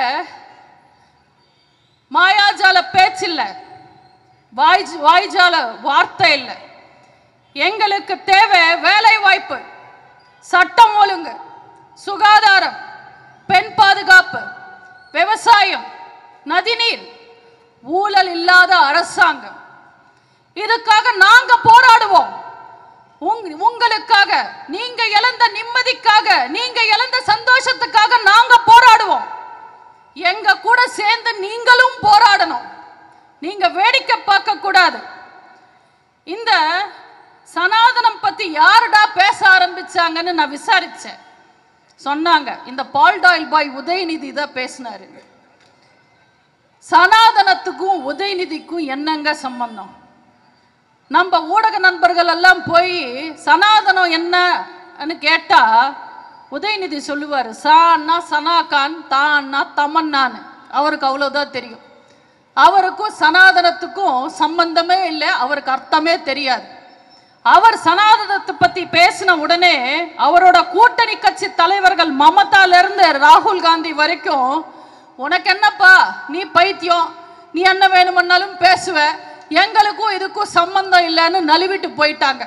மாயாஜால பேச்சில்ல வாய் வாய்ஜால வார்த்தை இல்லை எங்களுக்கு தேவை வேலை வாய்ப்பு சட்டம் ஒழுங்கு சுகாதாரம் பெண் பாதுகாப்பு விவசாயம் நதிநீர் ஊழல் இல்லாத அரசாங்கம் இதுக்காக நாங்க போராடுவோம் உங்க- உங்களுக்காக நீங்க இழந்த நிம்மதிக்காக நீங்க இழந்த சந்தோஷத்துக்காக நாங்க போராடுவோம் எங்க கூட சேர்ந்து நீங்களும் போராடணும் நீங்க வேடிக்கை பார்க்க கூடாது இந்த சனாதனம் பத்தி யாருடா பேச ஆரம்பிச்சாங்கன்னு நான் விசாரிச்சேன் சொன்னாங்க இந்த பால்டாயில் பாய் உதயநிதி தான் பேசினாரு சனாதனத்துக்கும் உதயநிதிக்கும் என்னங்க சம்பந்தம் நம்ம ஊடக நண்பர்கள் எல்லாம் போய் சனாதனம் என்னன்னு கேட்டா உதயநிதி சொல்லுவார் சான்னா சனாகான் தான்னா தமன்னான்னு அவருக்கு அவ்வளவுதான் தெரியும் அவருக்கும் சனாதனத்துக்கும் சம்பந்தமே இல்லை அவருக்கு அர்த்தமே தெரியாது அவர் சனாதனத்தை பத்தி பேசின உடனே அவரோட கூட்டணி கட்சி தலைவர்கள் மமதால இருந்து ராகுல் காந்தி வரைக்கும் உனக்கு என்னப்பா நீ பைத்தியம் நீ என்ன வேணுமன்னாலும் பேசுவ எங்களுக்கும் இதுக்கும் சம்பந்தம் இல்லைன்னு நழுவிட்டு போயிட்டாங்க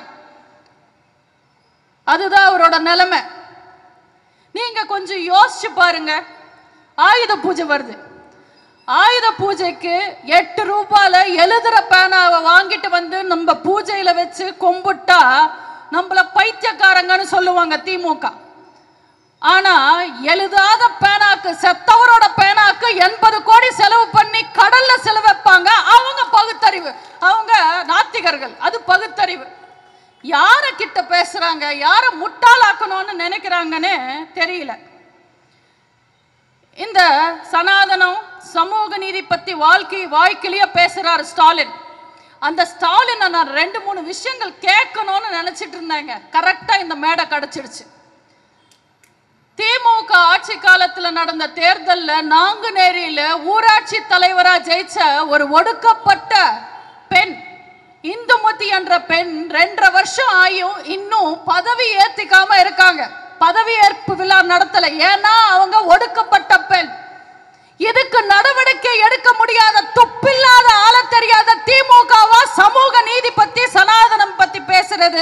அதுதான் அவரோட நிலைமை நீங்க கொஞ்சம் யோசிச்சு பாருங்க ஆயுத பூஜை வருது ஆயுத பூஜைக்கு எட்டு ரூபாயில எழுதுற பேனாவை வாங்கிட்டு வந்து நம்ம பூஜையில வச்சு கும்பிட்டா நம்மள பைத்தியக்காரங்கன்னு சொல்லுவாங்க திமுக ஆனா எழுதாத பேனாக்கு செத்தவரோட பேனாக்கு எண்பது கோடி செலவு பண்ணி கடல்ல செலவு வைப்பாங்க அவங்க பகுத்தறிவு அவங்க நாத்திகர்கள் அது பகுத்தறிவு யார கிட்ட பேசுறாங்க யார முட்டாளாக்கணும்னு நினைக்கிறாங்கன்னு தெரியல இந்த சனாதனம் சமூக நீதி பத்தி வாழ்க்கை வாய்க்கிலேயே பேசுறாரு ஸ்டாலின் அந்த ஸ்டாலின் நான் ரெண்டு மூணு விஷயங்கள் கேட்கணும்னு நினைச்சிட்டு இருந்தாங்க கரெக்டா இந்த மேடை கிடைச்சிடுச்சு திமுக ஆட்சி காலத்துல நடந்த தேர்தல்ல நாங்குநேரியில ஊராட்சி தலைவரா ஜெயிச்ச ஒரு ஒடுக்கப்பட்ட பெண் இந்துமதி என்ற பெண் ரெண்டரை வருஷம் ஆயும் இன்னும் பதவி ஏத்திக்காம இருக்காங்க பதவி ஏற்பு விழா நடத்தல ஏன்னா அவங்க ஒடுக்கப்பட்ட பெண் இதுக்கு நடவடிக்கை எடுக்க முடியாத துப்பில்லாத ஆள தெரியாத திமுகவா சமூக நீதி பத்தி சனாதனம் பத்தி பேசுறது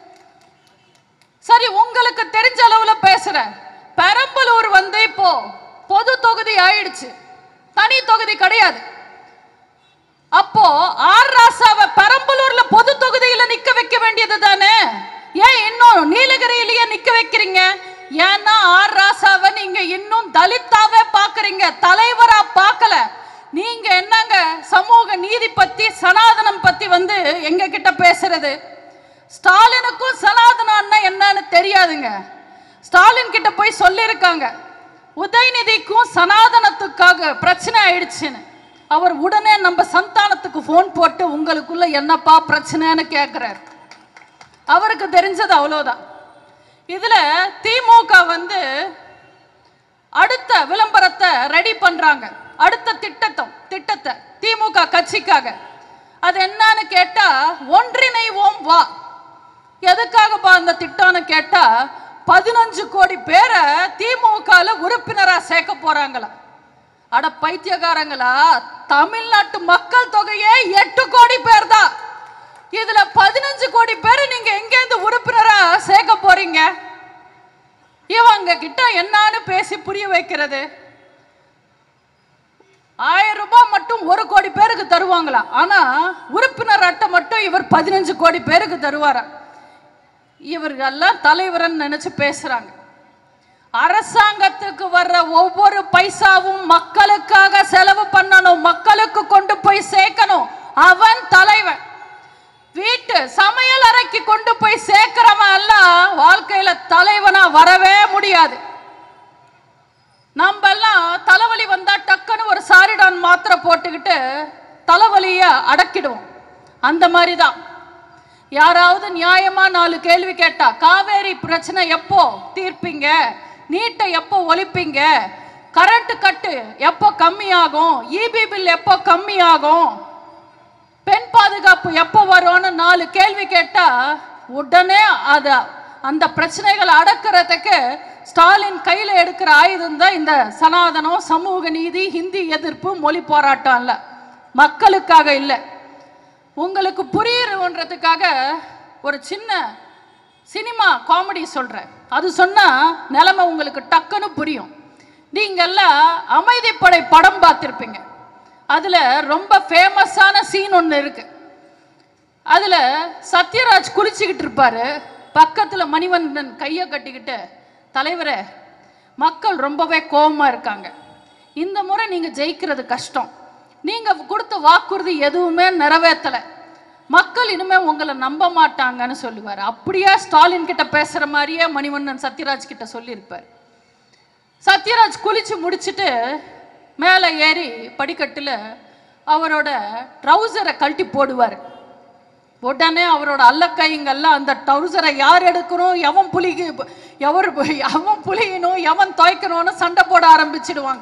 சரி உங்களுக்கு தெரிஞ்ச அளவுல பேசுறேன் பெரம்பலூர் வந்து இப்போ பொது தொகுதி ஆயிடுச்சு தனி தொகுதி கிடையாது அப்போ ஆர் ராசாவை பெரம்பலூர்ல பொது தொகுதியில நிக்க வைக்க வேண்டியது தானே ஏன் இன்னும் நீலகிரியிலேயே நிக்க வைக்கிறீங்க ஏன்னா ஆர் ராசாவை நீங்க இன்னும் தலித்தாவே பாக்குறீங்க தலைவரா பார்க்கல நீங்க என்னங்க சமூக நீதி பத்தி சனாதனம் பத்தி வந்து எங்க கிட்ட பேசுறது ஸ்டாலினுக்கும் சனாதனம்னா என்னன்னு தெரியாதுங்க ஸ்டாலின் கிட்ட போய் சொல்லியிருக்காங்க உதயநிதிக்கும் சனாதனத்துக்காக பிரச்சனை ஆயிடுச்சுன்னு அவர் உடனே நம்ம சந்தானத்துக்கு ஃபோன் போட்டு உங்களுக்குள்ள என்னப்பா பிரச்சனைன்னு கேட்குறாரு அவருக்கு தெரிஞ்சது அவ்வளோதான் இதுல திமுக வந்து அடுத்த விளம்பரத்தை ரெடி பண்றாங்க அடுத்த திட்டத்தை திட்டத்தை திமுக கட்சிக்காக அது என்னன்னு கேட்டா ஒன்றிணைவோம் வா எதுக்காகப்பா அந்த திட்டம்னு கேட்டா பதினஞ்சு கோடி பேரை திமுகல உறுப்பினரா சேர்க்க போறாங்களா அட பைத்தியக்காரங்களா தமிழ்நாட்டு மக்கள் தொகையே எட்டு கோடி பேர் தான் இதுல பதினஞ்சு கோடி பேரை நீங்க எங்கேருந்து உறுப்பினரா சேர்க்க போறீங்க இவங்க கிட்ட என்னன்னு பேசி புரிய வைக்கிறது ஆயிரம் ரூபாய் மட்டும் ஒரு கோடி பேருக்கு தருவாங்களா ஆனா உறுப்பினர் அட்டை மட்டும் இவர் பதினஞ்சு கோடி பேருக்கு தருவாரா இவர்களெல்லாம் தலைவரன் நினைச்சு பேசுறாங்க அரசாங்கத்துக்கு வர்ற ஒவ்வொரு பைசாவும் மக்களுக்காக செலவு பண்ணணும் மக்களுக்கு கொண்டு போய் சேர்க்கணும் அவன் தலைவன் வீட்டு சமையல் அறைக்கு கொண்டு போய் சேர்க்கிறவன் எல்லாம் வாழ்க்கையில தலைவனா வரவே முடியாது நம்ம எல்லாம் தலைவலி வந்தா டக்குன்னு ஒரு சாரிடான் மாத்திரை போட்டுக்கிட்டு தலைவலிய அடக்கிடுவோம் அந்த மாதிரி தான் யாராவது நியாயமா நாலு கேள்வி கேட்டா காவேரி பிரச்சனை எப்போ தீர்ப்பீங்க நீட்டை எப்போ ஒழிப்பீங்க கரண்ட் கட்டு எப்போ கம்மியாகும் இபி பில் எப்போ கம்மியாகும் பெண் பாதுகாப்பு எப்போ வரும்னு நாலு கேள்வி கேட்டா உடனே அத அந்த பிரச்சனைகளை அடக்கிறதுக்கு ஸ்டாலின் கையில எடுக்கிற ஆயுதம் தான் இந்த சனாதனம் சமூக நீதி ஹிந்தி எதிர்ப்பு மொழி போராட்டம் இல்ல மக்களுக்காக இல்லை உங்களுக்கு புரியுறன்றதுக்காக ஒரு சின்ன சினிமா காமெடி சொல்றேன் அது சொன்னா நிலைமை உங்களுக்கு டக்குன்னு புரியும் நீங்கெல்லாம் அமைதிப்படை படம் பார்த்துருப்பீங்க அதுல ரொம்ப ஃபேமஸான சீன் ஒன்று இருக்கு அதுல சத்யராஜ் குளிச்சுக்கிட்டு இருப்பாரு பக்கத்துல மணிவண்ணன் கையை கட்டிக்கிட்டு தலைவரே மக்கள் ரொம்பவே கோவமா இருக்காங்க இந்த முறை நீங்க ஜெயிக்கிறது கஷ்டம் நீங்க கொடுத்த வாக்குறுதி எதுவுமே நிறைவேற்றல மக்கள் இனிமே உங்களை நம்ப மாட்டாங்கன்னு சொல்லுவார் அப்படியே ஸ்டாலின் கிட்ட பேசுற மாதிரியே மணிவண்ணன் சத்யராஜ் கிட்ட சொல்லியிருப்பார் சத்யராஜ் குளிச்சு முடிச்சிட்டு மேலே ஏறி படிக்கட்டில் அவரோட ட்ரௌசரை கழட்டி போடுவார் உடனே அவரோட அல்லக்கைங்கெல்லாம் அந்த ட்ரௌசரை யார் எடுக்கணும் எவன் புலிக்கு எவர் எவன் புலியணும் எவன் துவைக்கணும்னு சண்டை போட ஆரம்பிச்சிடுவாங்க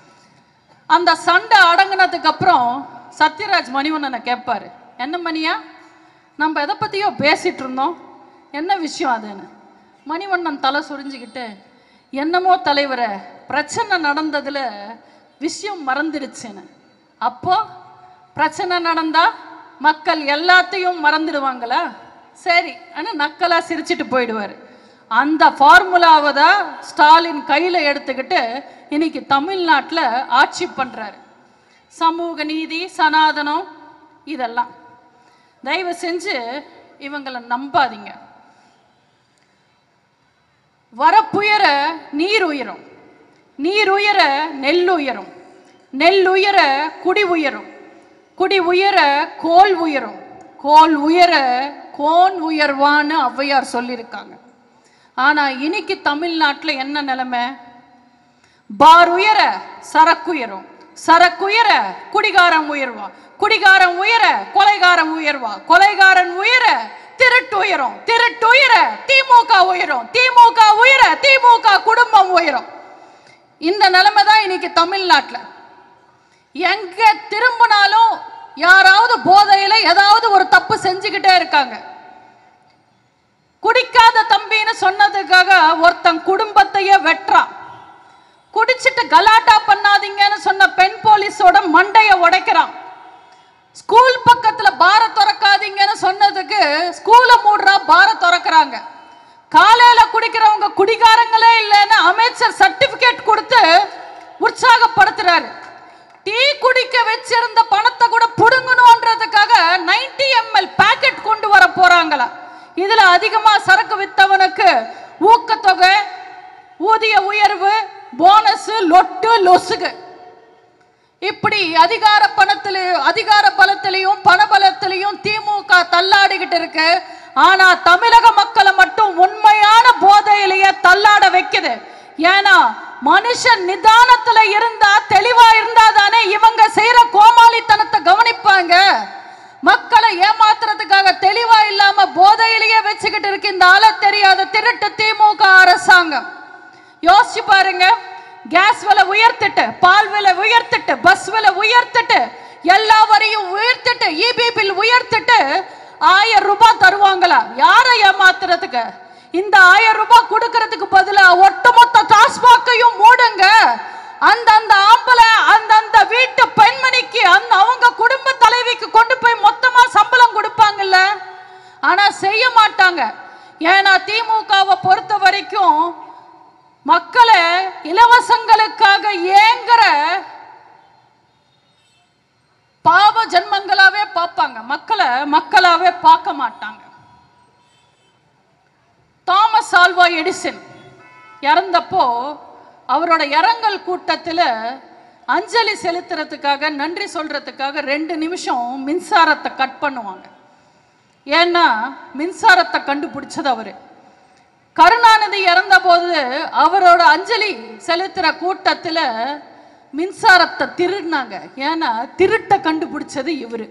அந்த சண்டை அடங்கினதுக்கு அப்புறம் சத்யராஜ் மணிவண்ணனை கேட்பாரு என்ன மணியா நம்ம எதை பற்றியோ பேசிட்டு இருந்தோம் என்ன விஷயம் அதுன்னு மணிவண்ணன் தலை சுரிஞ்சுக்கிட்டு என்னமோ தலைவரை பிரச்சனை நடந்ததுல விஷயம் மறந்துடுச்சுன்னு அப்போ பிரச்சனை நடந்தா மக்கள் எல்லாத்தையும் மறந்துடுவாங்களா சரி ஆனால் நக்கலா சிரிச்சிட்டு போயிடுவார் அந்த ஃபார்முலாவை தான் ஸ்டாலின் கையில் எடுத்துக்கிட்டு இன்னைக்கு தமிழ்நாட்டில் ஆட்சி பண்ணுறாரு சமூக நீதி சனாதனம் இதெல்லாம் தயவு செஞ்சு இவங்களை நம்பாதீங்க வரப்புயர நீர் உயரும் நீர் உயர நெல் உயரும் நெல் உயர குடி உயரும் குடி உயர கோல் உயரும் கோல் உயர கோன் உயர்வான்னு ஔவையார் சொல்லியிருக்காங்க ஆனா இன்னைக்கு தமிழ்நாட்டில் என்ன நிலைமை பார் உயர சரக்குயரும் சரக்குயர குடிகாரம் உயர்வா குடிகாரம் உயர கொலைகாரம் உயர்வா கொலைகாரன் உயர திருட்டு உயரும் திருட்டு உயர திமுக உயரும் திமுக உயர திமுக குடும்பம் உயரும் இந்த நிலைமை தான் இன்னைக்கு தமிழ்நாட்டில் எங்க திரும்பினாலும் யாராவது போதையில ஏதாவது ஒரு தப்பு செஞ்சுக்கிட்டே இருக்காங்க குடிக்காத தம்பின்னு சொன்னதுக்காக ஒருத்தன் குடும்பத்தையே வெட்டுறான் குடிச்சிட்டு கலாட்டா பண்ணாதீங்கன்னு சொன்ன பெண் போலீஸோட மண்டைய உடைக்கிறான் ஸ்கூல் பக்கத்துல பார திறக்காதீங்கன்னு சொன்னதுக்கு ஸ்கூலை மூடுறா பார திறக்கிறாங்க காலையில குடிக்கிறவங்க குடிகாரங்களே இல்லைன்னு அமைச்சர் சர்டிபிகேட் கொடுத்து உற்சாகப்படுத்துறாரு டீ குடிக்க வச்சிருந்த பணத்தை கூட புடுங்கணும்ன்றதுக்காக 90 எம்எல் பாக்கெட் கொண்டு வர போறாங்களா இதுல அதிகமா சரக்கு வித்தவனுக்கு ஊக்கத்தொகை ஊதிய உயர்வு போனஸ் லொட்டு லொசுகு இப்படி அதிகார பணத்தில அதிகார பலத்திலையும் பணபலத்திலையும் திமுக தள்ளாடிக்கிட்டு இருக்கு ஆனா தமிழக மக்களை மட்டும் உண்மையான போதையிலேயே தள்ளாட வைக்குது ஏன்னா மனுஷன் நிதானத்துல இருந்தா தெளிவா இருந்தா தானே இவங்க செய்யற கோமாளித்தனத்தை கவனிப்பாங்க மக்களை ஏமாத்துறதுக்காக தெளிவா இல்லாம போதையிலேயே வச்சுக்கிட்டு இருக்கு இந்த ஆள தெரியாத திருட்டு திமுக அரசாங்கம் யோசிச்சு பாருங்க கேஸ் விலை உயர்த்திட்டு பால் விலை உயர்த்திட்டு பஸ் விலை உயர்த்திட்டு எல்லா வரையும் உயர்த்திட்டு இபி பில் உயர்த்திட்டு ஆயிரம் ரூபாய் தருவாங்களா யாரை ஏமாத்துறதுக்கு இந்த ஆயிரம் ரூபாய் கொடுக்கறதுக்கு பதிலா ஒட்டுமொத்த டாஸ்மாக்கையும் மூடுங்க அந்தந்த ஆம்பளை அந்தந்த வீட்டு பெண்மணிக்கு அந்த அவங்க குடும்ப தலைவிக்கு கொண்டு போய் மொத்தமா சம்பளம் கொடுப்பாங்கல்ல ஆனா செய்ய மாட்டாங்க ஏன்னா திமுகவை பொறுத்த வரைக்கும் மக்களை இலவசங்களுக்காக ஏங்குற பாவ ஜன்மங்களாவே பார்ப்பாங்க மக்களை மக்களாவே பார்க்க மாட்டாங்க தாமஸ் ஆல்வா எடிசன் இறந்தப்போ அவரோட இரங்கல் கூட்டத்தில் அஞ்சலி செலுத்துறதுக்காக நன்றி சொல்றதுக்காக ரெண்டு நிமிஷம் மின்சாரத்தை கட் பண்ணுவாங்க ஏன்னா மின்சாரத்தை கண்டுபிடிச்சது அவரு கருணாநிதி இறந்தபோது அவரோட அஞ்சலி செலுத்துற கூட்டத்துல மின்சாரத்தை திருடினாங்க ஏன்னா திருட்ட கண்டுபிடிச்சது இவரு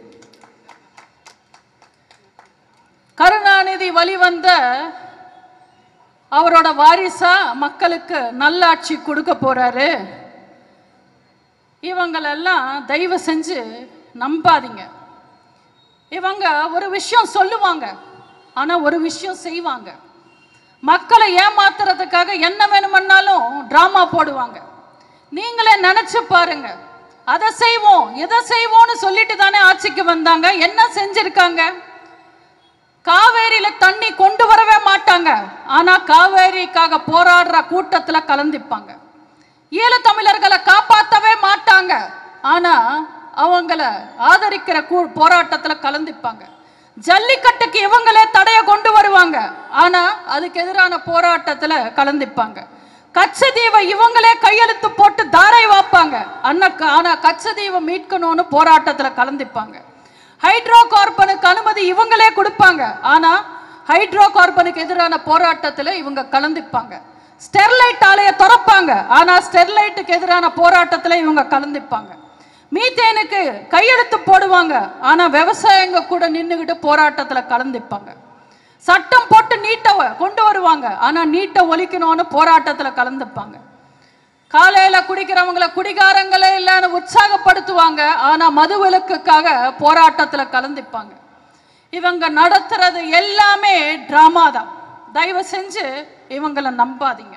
கருணாநிதி வழிவந்த அவரோட வாரிசா மக்களுக்கு நல்லாட்சி கொடுக்க போறாரு இவங்களெல்லாம் தயவு செஞ்சு நம்பாதீங்க இவங்க ஒரு விஷயம் சொல்லுவாங்க ஆனா ஒரு விஷயம் செய்வாங்க மக்களை ஏமாத்துறதுக்காக என்ன வேணுமன்னாலும் டிராமா போடுவாங்க நீங்களே நினைச்சு பாருங்க அதை செய்வோம் இதை செய்வோம்னு சொல்லிட்டு தானே ஆட்சிக்கு வந்தாங்க என்ன செஞ்சிருக்காங்க காவேரியில தண்ணி கொண்டு வரவே மாட்டாங்க ஆனா காவேரிக்காக போராடுற கூட்டத்துல கலந்துப்பாங்க ஈழத்தமிழர்களை காப்பாத்தவே மாட்டாங்க ஆனா அவங்கள ஆதரிக்கிற கூ- போராட்டத்துல கலந்துப்பாங்க ஜல்லிக்கட்டுக்கு இவங்களே தடைய கொண்டு வருவாங்க ஆனா அதுக்கு எதிரான போராட்டத்துல கலந்துப்பாங்க கச்சதீவை இவங்களே கையெழுத்து போட்டு தாரை வாப்பாங்க அண்ணக்கு ஆனா கச்சதீவை மீட்கணும்னு போராட்டத்துல கலந்துப்பாங்க ஹைட்ரோ கார்பனுக்கு அனுமதி இவங்களே கொடுப்பாங்க ஆனா ஹைட்ரோ கார்பனுக்கு எதிரான போராட்டத்துல இவங்க கலந்துப்பாங்க ஸ்டெர்லைட் ஆலையை திறப்பாங்க ஆனா ஸ்டெர்லைட்டுக்கு எதிரான போராட்டத்துல இவங்க கலந்துப்பாங்க மீத்தேனுக்கு கையெழுத்து போடுவாங்க ஆனா விவசாயிங்க கூட நின்னுகிட்டு போராட்டத்துல கலந்துப்பாங்க சட்டம் போட்டு நீட்டை வ- கொண்டு வருவாங்க ஆனா நீட்டை ஒழிக்கணும்னு போராட்டத்துல கலந்துப்பாங்க காலையில குடிக்கிறவங்கள குடிகாரங்களே இல்லைன்னு உற்சாகப்படுத்துவாங்க ஆனா மது விலக்குக்காக போராட்டத்துல கலந்துப்பாங்க இவங்க நடத்துறது எல்லாமே டிராமா தான் தயவு செஞ்சு இவங்களை நம்பாதீங்க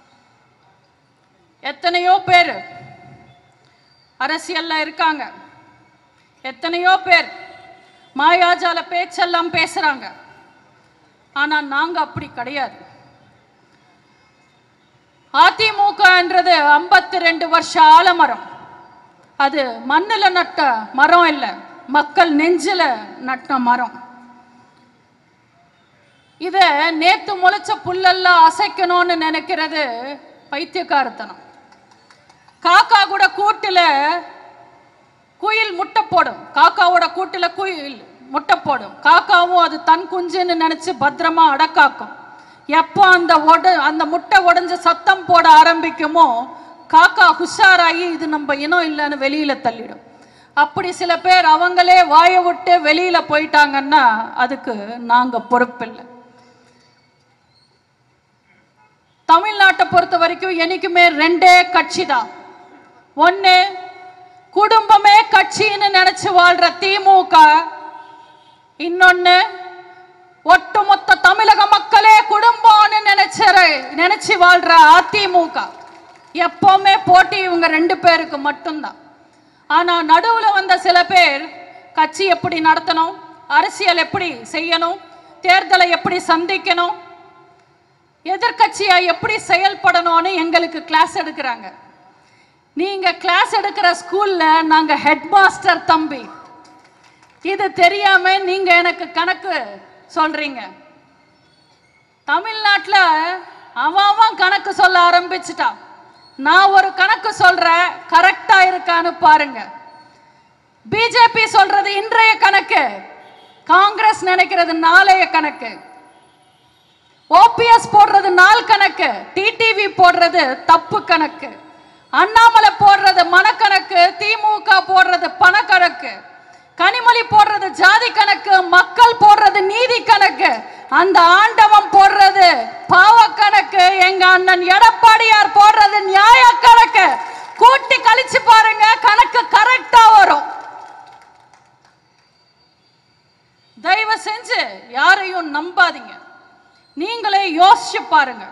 எத்தனையோ பேர் அரசியல்ல இருக்காங்க எத்தனையோ பேர் மாயாஜால பேச்செல்லாம் பேசுறாங்க ஆனா நாங்க அப்படி கிடையாது அதிமுகன்றது ஐம்பத்தி ரெண்டு வருஷ ஆலமரம் அது மண்ணுல நட்ட மரம் இல்லை மக்கள் நெஞ்சில நட்ட மரம் இத நேத்து முளைச்ச புல்லெல்லாம் அசைக்கணும்னு நினைக்கிறது பைத்தியக்காரத்தனம் காக்கா கூட கூட்டுல குயில் முட்டை போடும் காக்காவோட கூட்டுல குயில் முட்டை போடும் காக்காவும் அது தன் குஞ்சுன்னு நினைச்சு பத்திரமா அடக்காக்கும் எப்போ அந்த உட அந்த முட்டை உடைஞ்சு சத்தம் போட ஆரம்பிக்குமோ காக்கா ஹுஷாராகி இது நம்ம இனம் இல்லைன்னு வெளியில தள்ளிடும் அப்படி சில பேர் அவங்களே வாயை விட்டு வெளியில போயிட்டாங்கன்னா அதுக்கு நாங்க பொறுப்பில்லை தமிழ்நாட்டை பொறுத்த வரைக்கும் என்னைக்குமே ரெண்டே கட்சி தான் ஒன்று குடும்பமே கட்சின்னு நினைச்சு வாழ்ற திமுக இன்னொன்னு ஒட்டுமொத்த தமிழக மக்களே குடும்பம்னு நினைச்சற நினைச்சு வாழ்ற அதிமுக எப்பவுமே போட்டி இவங்க ரெண்டு பேருக்கு மட்டும்தான் ஆனா நடுவுல வந்த சில பேர் கட்சி எப்படி நடத்தணும் அரசியல் எப்படி செய்யணும் தேர்தலை எப்படி சந்திக்கணும் எதிர்க்கட்சியா எப்படி செயல்படணும்னு எங்களுக்கு கிளாஸ் எடுக்கிறாங்க நீங்க கிளாஸ் எடுக்கிற ஸ்கூல்ல நாங்க ஹெட் மாஸ்டர் தம்பி இது தெரியாம நீங்க எனக்கு கணக்கு சொல்றீங்க தமிழ்நாட்டுல அவன் அவன் கணக்கு சொல்ல ஆரம்பிச்சிட்டான் நான் ஒரு கணக்கு சொல்றேன் கரெக்டா இருக்கான்னு பாருங்க பிஜேபி சொல்றது இன்றைய கணக்கு காங்கிரஸ் நினைக்கிறது நாளைய கணக்கு ஓபிஎஸ் போடுறது நாள் கணக்கு டிடிவி போடுறது தப்பு கணக்கு அண்ணாமலை போடுறது மனக்கணக்கு திமுக போடுறது பணக்கணக்கு கனிமொழி போடுறது ஜாதி கணக்கு மக்கள் போடுறது நீதி கணக்கு அந்த ஆண்டவன் போடுறது பாவ கணக்கு எங்க அண்ணன் எடப்பாடியார் போடுறது நியாய கணக்கு கூட்டி கழிச்சு பாருங்க கணக்கு கரெக்டா வரும் தயவு செஞ்சு யாரையும் நம்பாதீங்க நீங்களே யோசிச்சு பாருங்க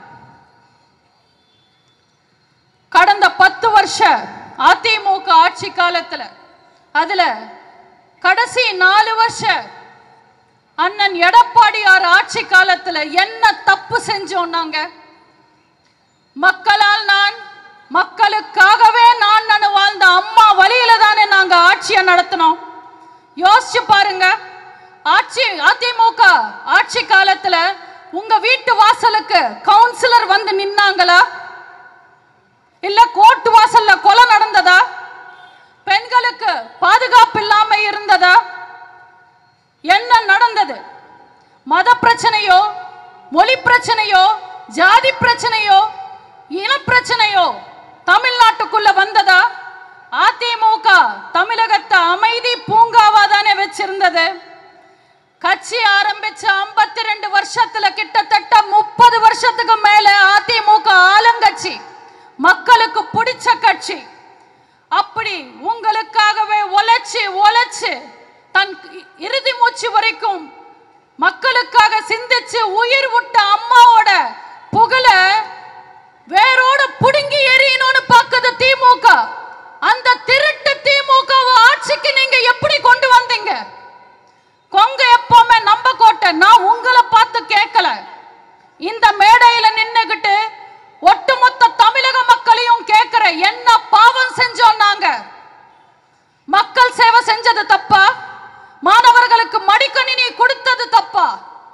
கடந்த பத்து வருஷ அதிமுக ஆட்சி காலத்துல அதுல கடைசி நாலு வருஷ அண்ணன் எடப்பாடியார் ஆட்சி காலத்துல என்ன தப்பு செஞ்சோம் நாங்க மக்களால் நான் மக்களுக்காகவே நான் நான் வாழ்ந்த அம்மா வழியில தானே நாங்க ஆட்சியை நடத்தினோம் யோசிச்சு பாருங்க ஆட்சி அதிமுக ஆட்சி காலத்துல உங்க வீட்டு வாசலுக்கு கவுன்சிலர் வந்து நின்னாங்களா இல்ல கோர்ட் வாசல்ல கொலை நடந்ததா பெண்களுக்கு பாதுகாப்பு இல்லாம இருந்ததா என்ன நடந்தது மத பிரச்சனையோ மொழி பிரச்சனையோ ஜாதி பிரச்சனையோ இன பிரச்சனையோ தமிழ்நாட்டுக்குள்ள வந்ததா அதிமுக தமிழகத்தை அமைதி பூங்காவா தானே வச்சிருந்தது கட்சி ஆரம்பிச்ச 52 ரெண்டு வருஷத்துல கிட்டத்தட்ட முப்பது வருஷத்துக்கு மேல அதிமுக ஆளுங்கட்சி மக்களுக்கு பிடிச்ச கட்சி அப்படி உங்களுக்காகவே உழைச்சு உழைச்சு தன் இறுதி மூச்சு வரைக்கும் மக்களுக்காக சிந்திச்சு உயிர் விட்ட அம்மாவோட புகழ வேரோட புடுங்கி எறியணும்னு பாக்குது திமுக அந்த திருட்டு திமுக ஆட்சிக்கு நீங்க எப்படி கொண்டு வந்தீங்க கொங்க எப்பவுமே நம்ப கோட்டை நான் உங்களை பார்த்து கேட்கல இந்த மேடையில நின்னுகிட்டு ஒட்டுமொத்த தமிழக மக்களையும் கேட்கிற என்ன பாவம் செஞ்சோம் நாங்க மக்கள் சேவை செஞ்சது தப்பா மாணவர்களுக்கு மடிக்கணினி கொடுத்தது தப்பா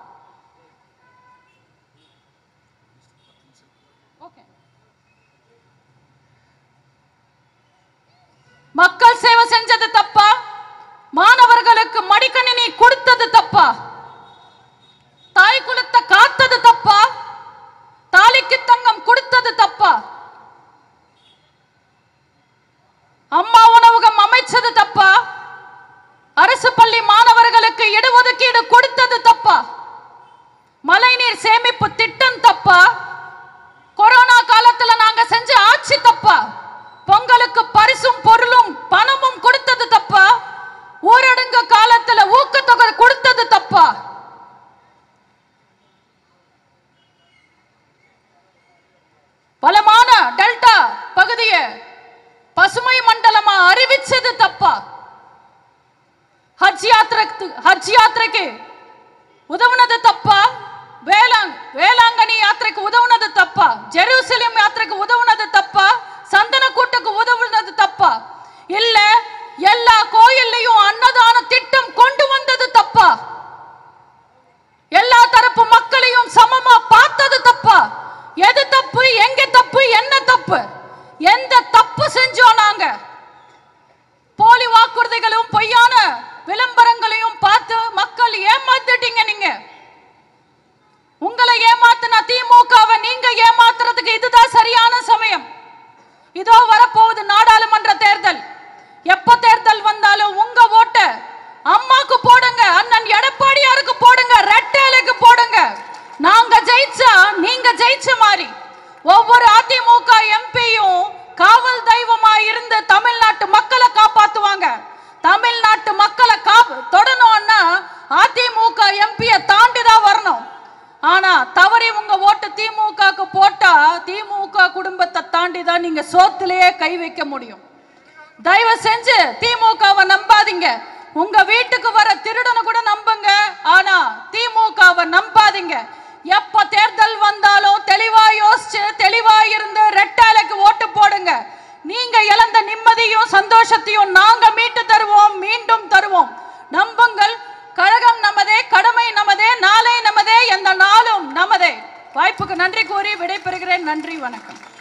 Okay. மக்கள் சேவை செஞ்சது தப்பா மாணவர்களுக்கு மடிக்கணினி கொடுத்தது தப்பா தாய் குலத்தை காத்தது தப்பா தாலிக்கு தங்கம் கொடுத்தது தப்பா அம்மா உணவகம் அமைச்சது தப்பா அரசு பள்ளி மாணவர்களுக்கு இடஒதுக்கீடு கொடுத்தது தப்பா மழைநீர் சேமிப்பு திட்டம் தப்பா கொரோனா காலத்துல நாங்க செஞ்ச ஆட்சி தப்பா பொங்கலுக்கு பரிசும் பொருளும் பணமும் கொடுத்தது தப்பா ஊரடங்கு காலத்துல ஊக்கத்தொகை கொடுத்தது தப்பா பலமான டெல்டா பகுதியை பசுமை மண்டலமா அறிவிச்சது தப்பா ஹஜ் யாத்திரைக்கு ஹஜ் யாத்திரைக்கு உதவுனது தப்பா வேளாங் வேளாங்கண்ணி யாத்திரைக்கு உதவுனது தப்பா ஜெருசலேம் யாத்திரைக்கு உதவுனது தப்பா சந்தன கூட்டுக்கு உதவுனது தப்பா இல்ல எல்லா கோயில்லையும் அன்னதான திட்டம் கொண்டு வந்தது தப்பா எல்லா தரப்பு மக்களையும் சமமா பார்த்தது தப்பா எது தப்பு எங்க தப்பு என்ன தப்பு எந்த தப்பு செஞ்சோம் நாங்க போலி வாக்குறுதிகளும் பொய்யான விளம்பரங்களையும் பார்த்து மக்கள் ஏமாத்திட்டீங்க நீங்க உங்களை ஏமாத்தின திமுகவை நீங்க ஏமாத்துறதுக்கு இதுதான் சரியான சமயம் இதோ வரப்போகுது நாடாளுமன்ற தேர்தல் எப்ப தேர்தல் வந்தாலும் உங்க ஓட்ட அம்மாக்கு போடுங்க அண்ணன் எடப்பாடியாருக்கு போடுங்க ரெட்டேலுக்கு போடுங்க நாங்க ஜெயிச்சா நீங்க ஜெயிச்ச மாதிரி ஒவ்வொரு அதிமுக எம்பியும் காவல் தெய்வமா இருந்து தமிழ்நாட்டு மக்களை காப்பாத்துவாங்க தமிழ்நாட்டு மக்களை காப் தொடணும்னா அதிமுக எம்பியை தாண்டி தான் வரணும் ஆனா தவறி உங்க ஓட்டு திமுகக்கு போட்டா திமுக குடும்பத்தை தாண்டி தான் நீங்க சோத்திலேயே கை வைக்க முடியும் தயவு செஞ்சு திமுகவை நம்பாதீங்க உங்க வீட்டுக்கு வர திருடனை கூட நம்புங்க ஆனா திமுகவை நம்பாதீங்க எப்ப தேர்தல் வந்தாலும் தெளிவா யோசிச்சு தெளிவா இருந்து ரெட்டாலைக்கு ஓட்டு போடுங்க நீங்க இழந்த நிம்மதியும் சந்தோஷத்தையும் நாங்க மீட்டு தருவோம் மீண்டும் தருவோம் நம்புங்கள் கழகம் நமதே கடமை நமதே நாளை நமதே எந்த நாளும் நமதே வாய்ப்புக்கு நன்றி கூறி விடைபெறுகிறேன் நன்றி வணக்கம்